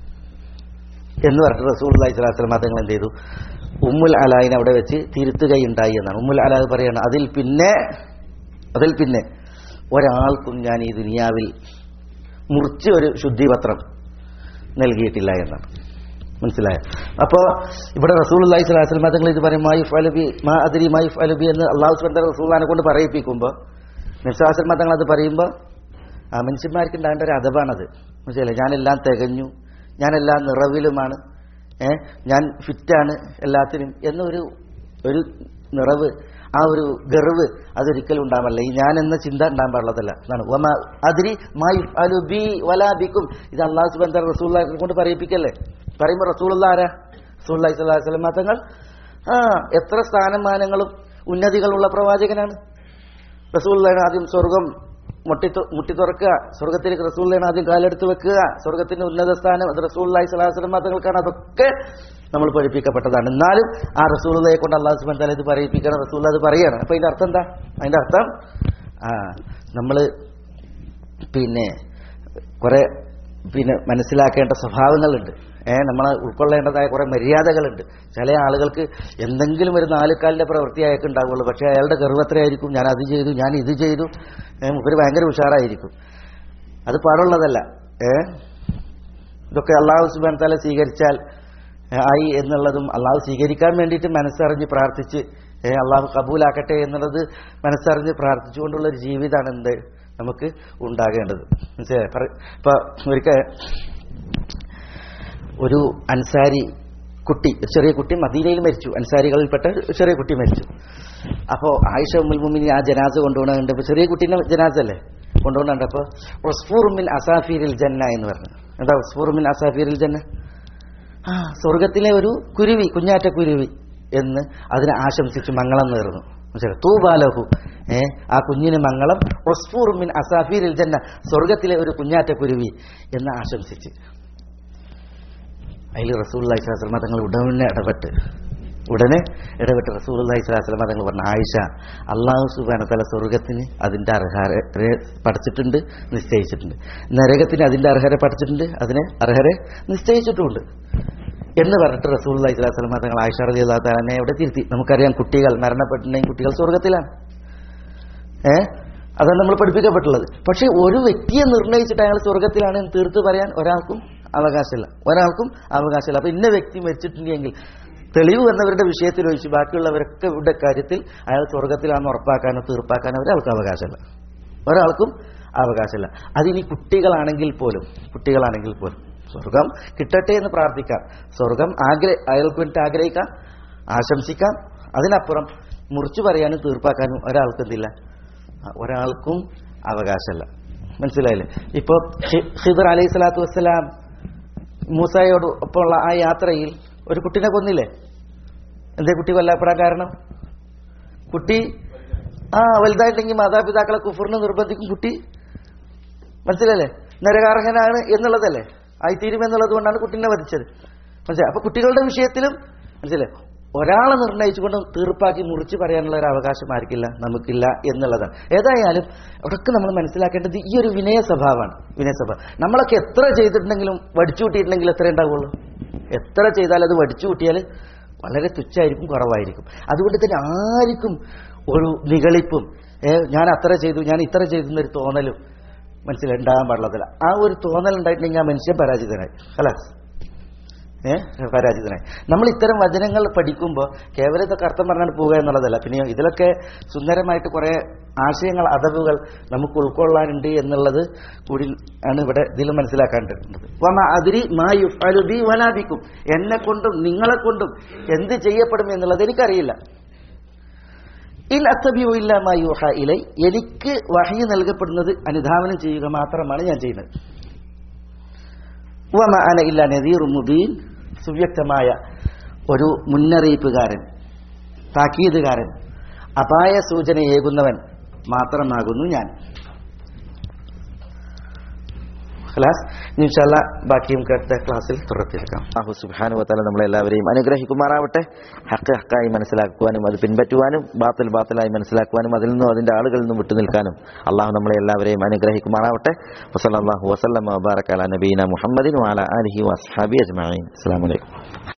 എന്ന് പറഞ്ഞിട്ട് റസൂൽ അള്ളഹി സ്വലാസ്ലം തങ്ങൾ എന്ത് ചെയ്തു ഉമ്മുൽ അലായിനെ അവിടെ വെച്ച് തിരുത്തുകയുണ്ടായി എന്നാണ് ഉമ്മുൽ അലാഹ് പറയാണ് അതിൽ പിന്നെ അതിൽ പിന്നെ ഒരാൾക്കും ഞാൻ ഈ ദുനിയാവിൽ മുറിച്ച് ഒരു ശുദ്ധിപത്രം നൽകിയിട്ടില്ല എന്നാണ് മനസ്സിലായോ അപ്പോൾ ഇവിടെ റസൂൽ അള്ളഹി സ്വലാസ്ലം തങ്ങൾ ഇത് പറയും മായുഫ് അലുബി മാ അതിരി മായുഫ് അലുബി എന്ന് അള്ളാഹു സ്വന്തം റസൂലാനെ കൊണ്ട് പറയിപ്പിക്കുമ്പോൾ നിസ്സാസ്ലമ തങ്ങൾ അത് പറയുമ്പോൾ ആ മനുഷ്യന്മാർക്ക് ഉണ്ടാകേണ്ട ഒരു അതവാണത് മനസ്സിലായി ഞാനെല്ലാം തികഞ്ഞു ഞാനെല്ലാം നിറവിലുമാണ് ഏ ഞാൻ ഫിറ്റാണ് എല്ലാത്തിനും എന്നൊരു ഒരു നിറവ് ആ ഒരു ഗർവ് അതൊരിക്കലും ഉണ്ടാവില്ല ഈ ഞാൻ എന്ന ചിന്ത ഉണ്ടാകാൻ പാടുള്ളതല്ല എന്നാണ് വമ അതിരി മായു അലുബി വലാബിക്കും ഇത് അള്ളാഹു സുബന്ധ റസൂള്ള കൊണ്ട് പറയിപ്പിക്കല്ലേ പറയുമ്പോൾ റസൂള്ള ആരാ റസൂള്ളി സ്വലാഹു വസ്ലം തങ്ങൾ ആ എത്ര സ്ഥാനമാനങ്ങളും ഉന്നതികളുള്ള പ്രവാചകനാണ് റസൂള്ളാണ് ആദ്യം സ്വർഗം മുട്ടി മുട്ടി തുറക്കുക സ്വർഗത്തിലേക്ക് റസൂള്ളാണ് ആദ്യം കാലെടുത്ത് വെക്കുക സ്വർഗത്തിന്റെ ഉന്നത സ്ഥാനം അത് റസൂള്ളി സ്വലാസ്ലം തങ്ങൾക്കാണ് അതൊക്കെ നമ്മൾ പഠിപ്പിക്കപ്പെട്ടതാണ് എന്നാലും ആ റസൂള്ളയെ കൊണ്ട് അള്ളാഹു സുബാൻ താല ഇത് പറയിപ്പിക്കണം റസൂൽ അത് പറയാണ് അപ്പൊ അതിന്റെ അർത്ഥം എന്താ അതിന്റെ അർത്ഥം ആ നമ്മള് പിന്നെ കുറെ പിന്നെ മനസ്സിലാക്കേണ്ട സ്വഭാവങ്ങളുണ്ട് ഏഹ് നമ്മളെ ഉൾക്കൊള്ളേണ്ടതായ കുറെ മര്യാദകളുണ്ട് ചില ആളുകൾക്ക് എന്തെങ്കിലും ഒരു നാലുകാലിന്റെ പ്രവൃത്തി അയാൾക്ക് ഉണ്ടാവുള്ളൂ പക്ഷേ അയാളുടെ ഗർവത്രയായിരിക്കും ഞാൻ അത് ചെയ്തു ഞാൻ ഇത് ചെയ്തു ഇവർ ഭയങ്കര ഉഷാറായിരിക്കും അത് പാടുള്ളതല്ല ഏ ഇതൊക്കെ അള്ളാഹു സുബാൻ തല സ്വീകരിച്ചാൽ ഏ, ആയി എന്നുള്ളതും അള്ളാഹു സ്വീകരിക്കാൻ വേണ്ടിയിട്ട് മനസ്സറിഞ്ഞ് പ്രാർത്ഥിച്ച് ഏ, അള്ളാഹു കബൂലാക്കട്ടെ എന്നുള്ളത് മനസ്സറിഞ്ഞ് പ്രാർത്ഥിച്ചുകൊണ്ടുള്ള ഒരു ജീവിതമാണ് എന്ത് നമുക്ക് ഉണ്ടാകേണ്ടത് മനസ്സിലായോ? പറ- ഇപ്പൊ ഒരിക്കൽ ഒരു അൻസാരി കുട്ടി ചെറിയ കുട്ടി മദീനയിൽ മരിച്ചു അൻസാരികളിൽപ്പെട്ട ഒരു ചെറിയ കുട്ടി മരിച്ചു അപ്പോൾ ആയിഷ ഉമ്മുൽ മുമിനി ആ ജനാസ കൊണ്ടുപോകണ കണ്ടപ്പോൾ ചെറിയ കുട്ടീൻ്റെ ജനാസ അല്ലേ കൊണ്ടുപോകണ കണ്ടപ്പോൾ ഒസ്ഫൂറുമിൻ അസാഫീരിൽ ജന്ന എന്ന് പറഞ്ഞു എന്താ ഒസ്ഫൂറുമിൻ അസാഫീരിൽ ജന്ന ആ സ്വർഗത്തിലെ ഒരു കുരുവി കുഞ്ഞാറ്റ കുരുവി എന്ന് അതിനെ ആശംസിച്ച് മംഗളം നേർന്നു മനസ്സിലായോ? തൂബാലഹു ഏ ആ കുഞ്ഞിന് മംഗളം ഒസ്ഫൂറുമിൻ അസാഫീരിൽ ജന്ന സ്വർഗത്തിലെ ഒരു കുഞ്ഞാറ്റ കുരുവി എന്ന് ആശംസിച്ച് അതിൽ റസൂള്ളി സ്വലാസ്ലമ തങ്ങൾ ഉടനെ ഇടപെട്ട് ഉടനെ ഇടപെട്ട് റസൂള്ളി സ്വലാസ്ലമ തങ്ങൾ പറഞ്ഞു ആയിഷ അള്ളാഹു സുബാന തല സ്വർഗത്തിന് അതിൻ്റെ അർഹരെ പഠിച്ചിട്ടുണ്ട് നിശ്ചയിച്ചിട്ടുണ്ട് നരകത്തിന് അതിൻ്റെ അർഹരെ പഠിച്ചിട്ടുണ്ട് അതിനെ അർഹരെ നിശ്ചയിച്ചിട്ടുമുണ്ട് എന്ന് പറഞ്ഞിട്ട് റസൂള്ളി സ്വലാസ്ലമ തങ്ങൾ ആയിഷ റലി അള്ളാഹു താലാനെ അവിടെ തിരുത്തി നമുക്കറിയാം കുട്ടികൾ മരണപ്പെട്ടിട്ടുണ്ടെങ്കിൽ കുട്ടികൾ സ്വർഗത്തിലാണ് ഏ അതാണ് നമ്മൾ പഠിപ്പിക്കപ്പെട്ടുള്ളത് പക്ഷേ ഒരു വ്യക്തിയെ നിർണയിച്ചിട്ട് അയാൾ സ്വർഗത്തിലാണ് എന്ന് തീർത്ത് പറയാൻ ഒരാൾക്കും അവകാശമില്ല ഒരാൾക്കും അവകാശമില്ല അപ്പൊ ഇന്ന വ്യക്തി മരിച്ചിട്ടുണ്ടെങ്കിൽ തെളിവ് വന്നവരുടെ വിഷയത്തിൽ ഒഴിച്ച് ബാക്കിയുള്ളവരൊക്കെ ഇവിടെ കാര്യത്തിൽ അയാൾ സ്വർഗത്തിലാണെന്ന് ഉറപ്പാക്കാനോ തീർപ്പാക്കാനോ ഒരാൾക്കും അവകാശമില്ല ഒരാൾക്കും അവകാശമില്ല അതിനി കുട്ടികളാണെങ്കിൽ പോലും കുട്ടികളാണെങ്കിൽ പോലും സ്വർഗം കിട്ടട്ടെ എന്ന് പ്രാർത്ഥിക്കാം സ്വർഗം ആഗ്രഹ അയാൾക്ക് വേണ്ടി ആഗ്രഹിക്കാം ആശംസിക്കാം അതിനപ്പുറം മുറിച്ചു പറയാനും തീർപ്പാക്കാനും ഒരാൾക്ക് എന്തില്ല ഒരാൾക്കും അവകാശമല്ല മനസ്സിലായില്ലേ ഇപ്പൊ ഹി- ഹിദർ അലൈഹി സ്വലാത്തു വസ്സലാം മൂസായോട് ഒപ്പമുള്ള ആ യാത്രയിൽ ഒരു കുട്ടിനെ കൊന്നില്ലേ എന്തേ കുട്ടി കൊല്ലപ്പെടാൻ കാരണം കുട്ടി ആ വലുതായിട്ടെങ്കിൽ മാതാപിതാക്കളെ കുഫറിന് നിർബന്ധിക്കും കുട്ടി മനസ്സിലല്ലേ നരകാർഹനാണ് എന്നുള്ളതല്ലേ ആയിത്തീരും എന്നുള്ളത് കൊണ്ടാണ് കുട്ടീനെ വധിച്ചത് മനസ്സിലായി അപ്പൊ കുട്ടികളുടെ വിഷയത്തിലും മനസ്സിലായി ഒരാളെ നിർണയിച്ചുകൊണ്ട് തീർപ്പാക്കി മുറിച്ച് പറയാനുള്ള ഒരു അവകാശം ആർക്കില്ല നമുക്കില്ല എന്നുള്ളതാണ് ഏതായാലും അവിടെയൊക്കെ നമ്മൾ മനസ്സിലാക്കേണ്ടത് ഈ ഒരു വിനയ സ്വഭാവമാണ് വിനയ സ്വഭാവം നമ്മളൊക്കെ എത്ര ചെയ്തിട്ടുണ്ടെങ്കിലും വടിച്ചു കൂട്ടിയിട്ടുണ്ടെങ്കിൽ എത്ര ഉണ്ടാവുള്ളൂ എത്ര ചെയ്താൽ അത് വടിച്ചു കൂട്ടിയാൽ വളരെ തുച്ഛായിരിക്കും കുറവായിരിക്കും അതുകൊണ്ട് തന്നെ ആർക്കും ഒരു നികളിപ്പും ഏ, ഞാൻ അത്ര ചെയ്തു ഞാൻ ഇത്ര ചെയ്തു എന്നൊരു തോന്നലും മനസ്സിലായി ഉണ്ടാകാൻ പാടില്ല ആ ഒരു തോന്നൽ ഉണ്ടായിട്ടുണ്ടെങ്കിൽ ആ മനുഷ്യൻ പരാജിതനായി അല്ല ഏ പരാജിതനായി നമ്മൾ ഇത്തരം വചനങ്ങൾ പഠിക്കുമ്പോൾ കേവലം ഇതൊക്കെ അർത്ഥം പറഞ്ഞാൽ പോവുക എന്നുള്ളതല്ല പിന്നെ ഇതിലൊക്കെ സുന്ദരമായിട്ട് കുറെ ആശയങ്ങൾ അതവുകൾ നമുക്ക് ഉൾക്കൊള്ളാനുണ്ട് എന്നുള്ളത് കൂടി ആണ് ഇവിടെ ഇതിൽ മനസ്സിലാക്കാണ്ടിരുന്നത് വമ അതിരി മാ യുഫ്അലു ബി വലാ ബിക്കും എന്നെ കൊണ്ടും നിങ്ങളെ കൊണ്ടും എന്ത് ചെയ്യപ്പെടും എന്നുള്ളത് എനിക്കറിയില്ല ഇൻ അത്തബിയു ഇല്ല മാ യൂഹ ഇലൈ എനിക്ക് വഹി നൽകപ്പെടുന്നത് അനുധാവനം ചെയ്യുക മാത്രമാണ് ഞാൻ ചെയ്യുന്നത് വമ അന ഇല്ല നദീർ മുബീൻ സുവ്യക്തമായ ഒരു മുന്നറിയിപ്പുകാരൻ താക്കീതുകാരൻ അപായ സൂചനയേകുന്നവൻ മാത്രമാകുന്നു ഞാൻ ഖലാസ് ഇൻഷാല്ല ബാക്കി നമുക്ക് അടുത്ത ക്ലാസ്സിൽ തുടർത്തിയെടുക്കാം അഹു സുബാനു വത്താല നമ്മളെല്ലാവരെയും അനുഗ്രഹിക്കുമാറാവട്ടെ ഹക്ക് ഹക്കായി മനസ്സിലാക്കുവാനും അത് പിൻപറ്റുവാനും ബാത്തിൽ ബാത്തിലായി മനസ്സിലാക്കുവാനും അതിൽ നിന്നും അതിന്റെ ആളുകളിൽ നിന്നും വിട്ടുനിൽക്കാനും അള്ളാഹു നമ്മളെ എല്ലാവരെയും അനുഗ്രഹിക്കുമാറാവട്ടെ വസല്ലാഹു വസ്ലം വബാറക്കാല നബീന മുഹമ്മദിൻ വാല അലഹി വസ്ഹാബി അജ്മീൻ അസ്സാം വലൈക്കും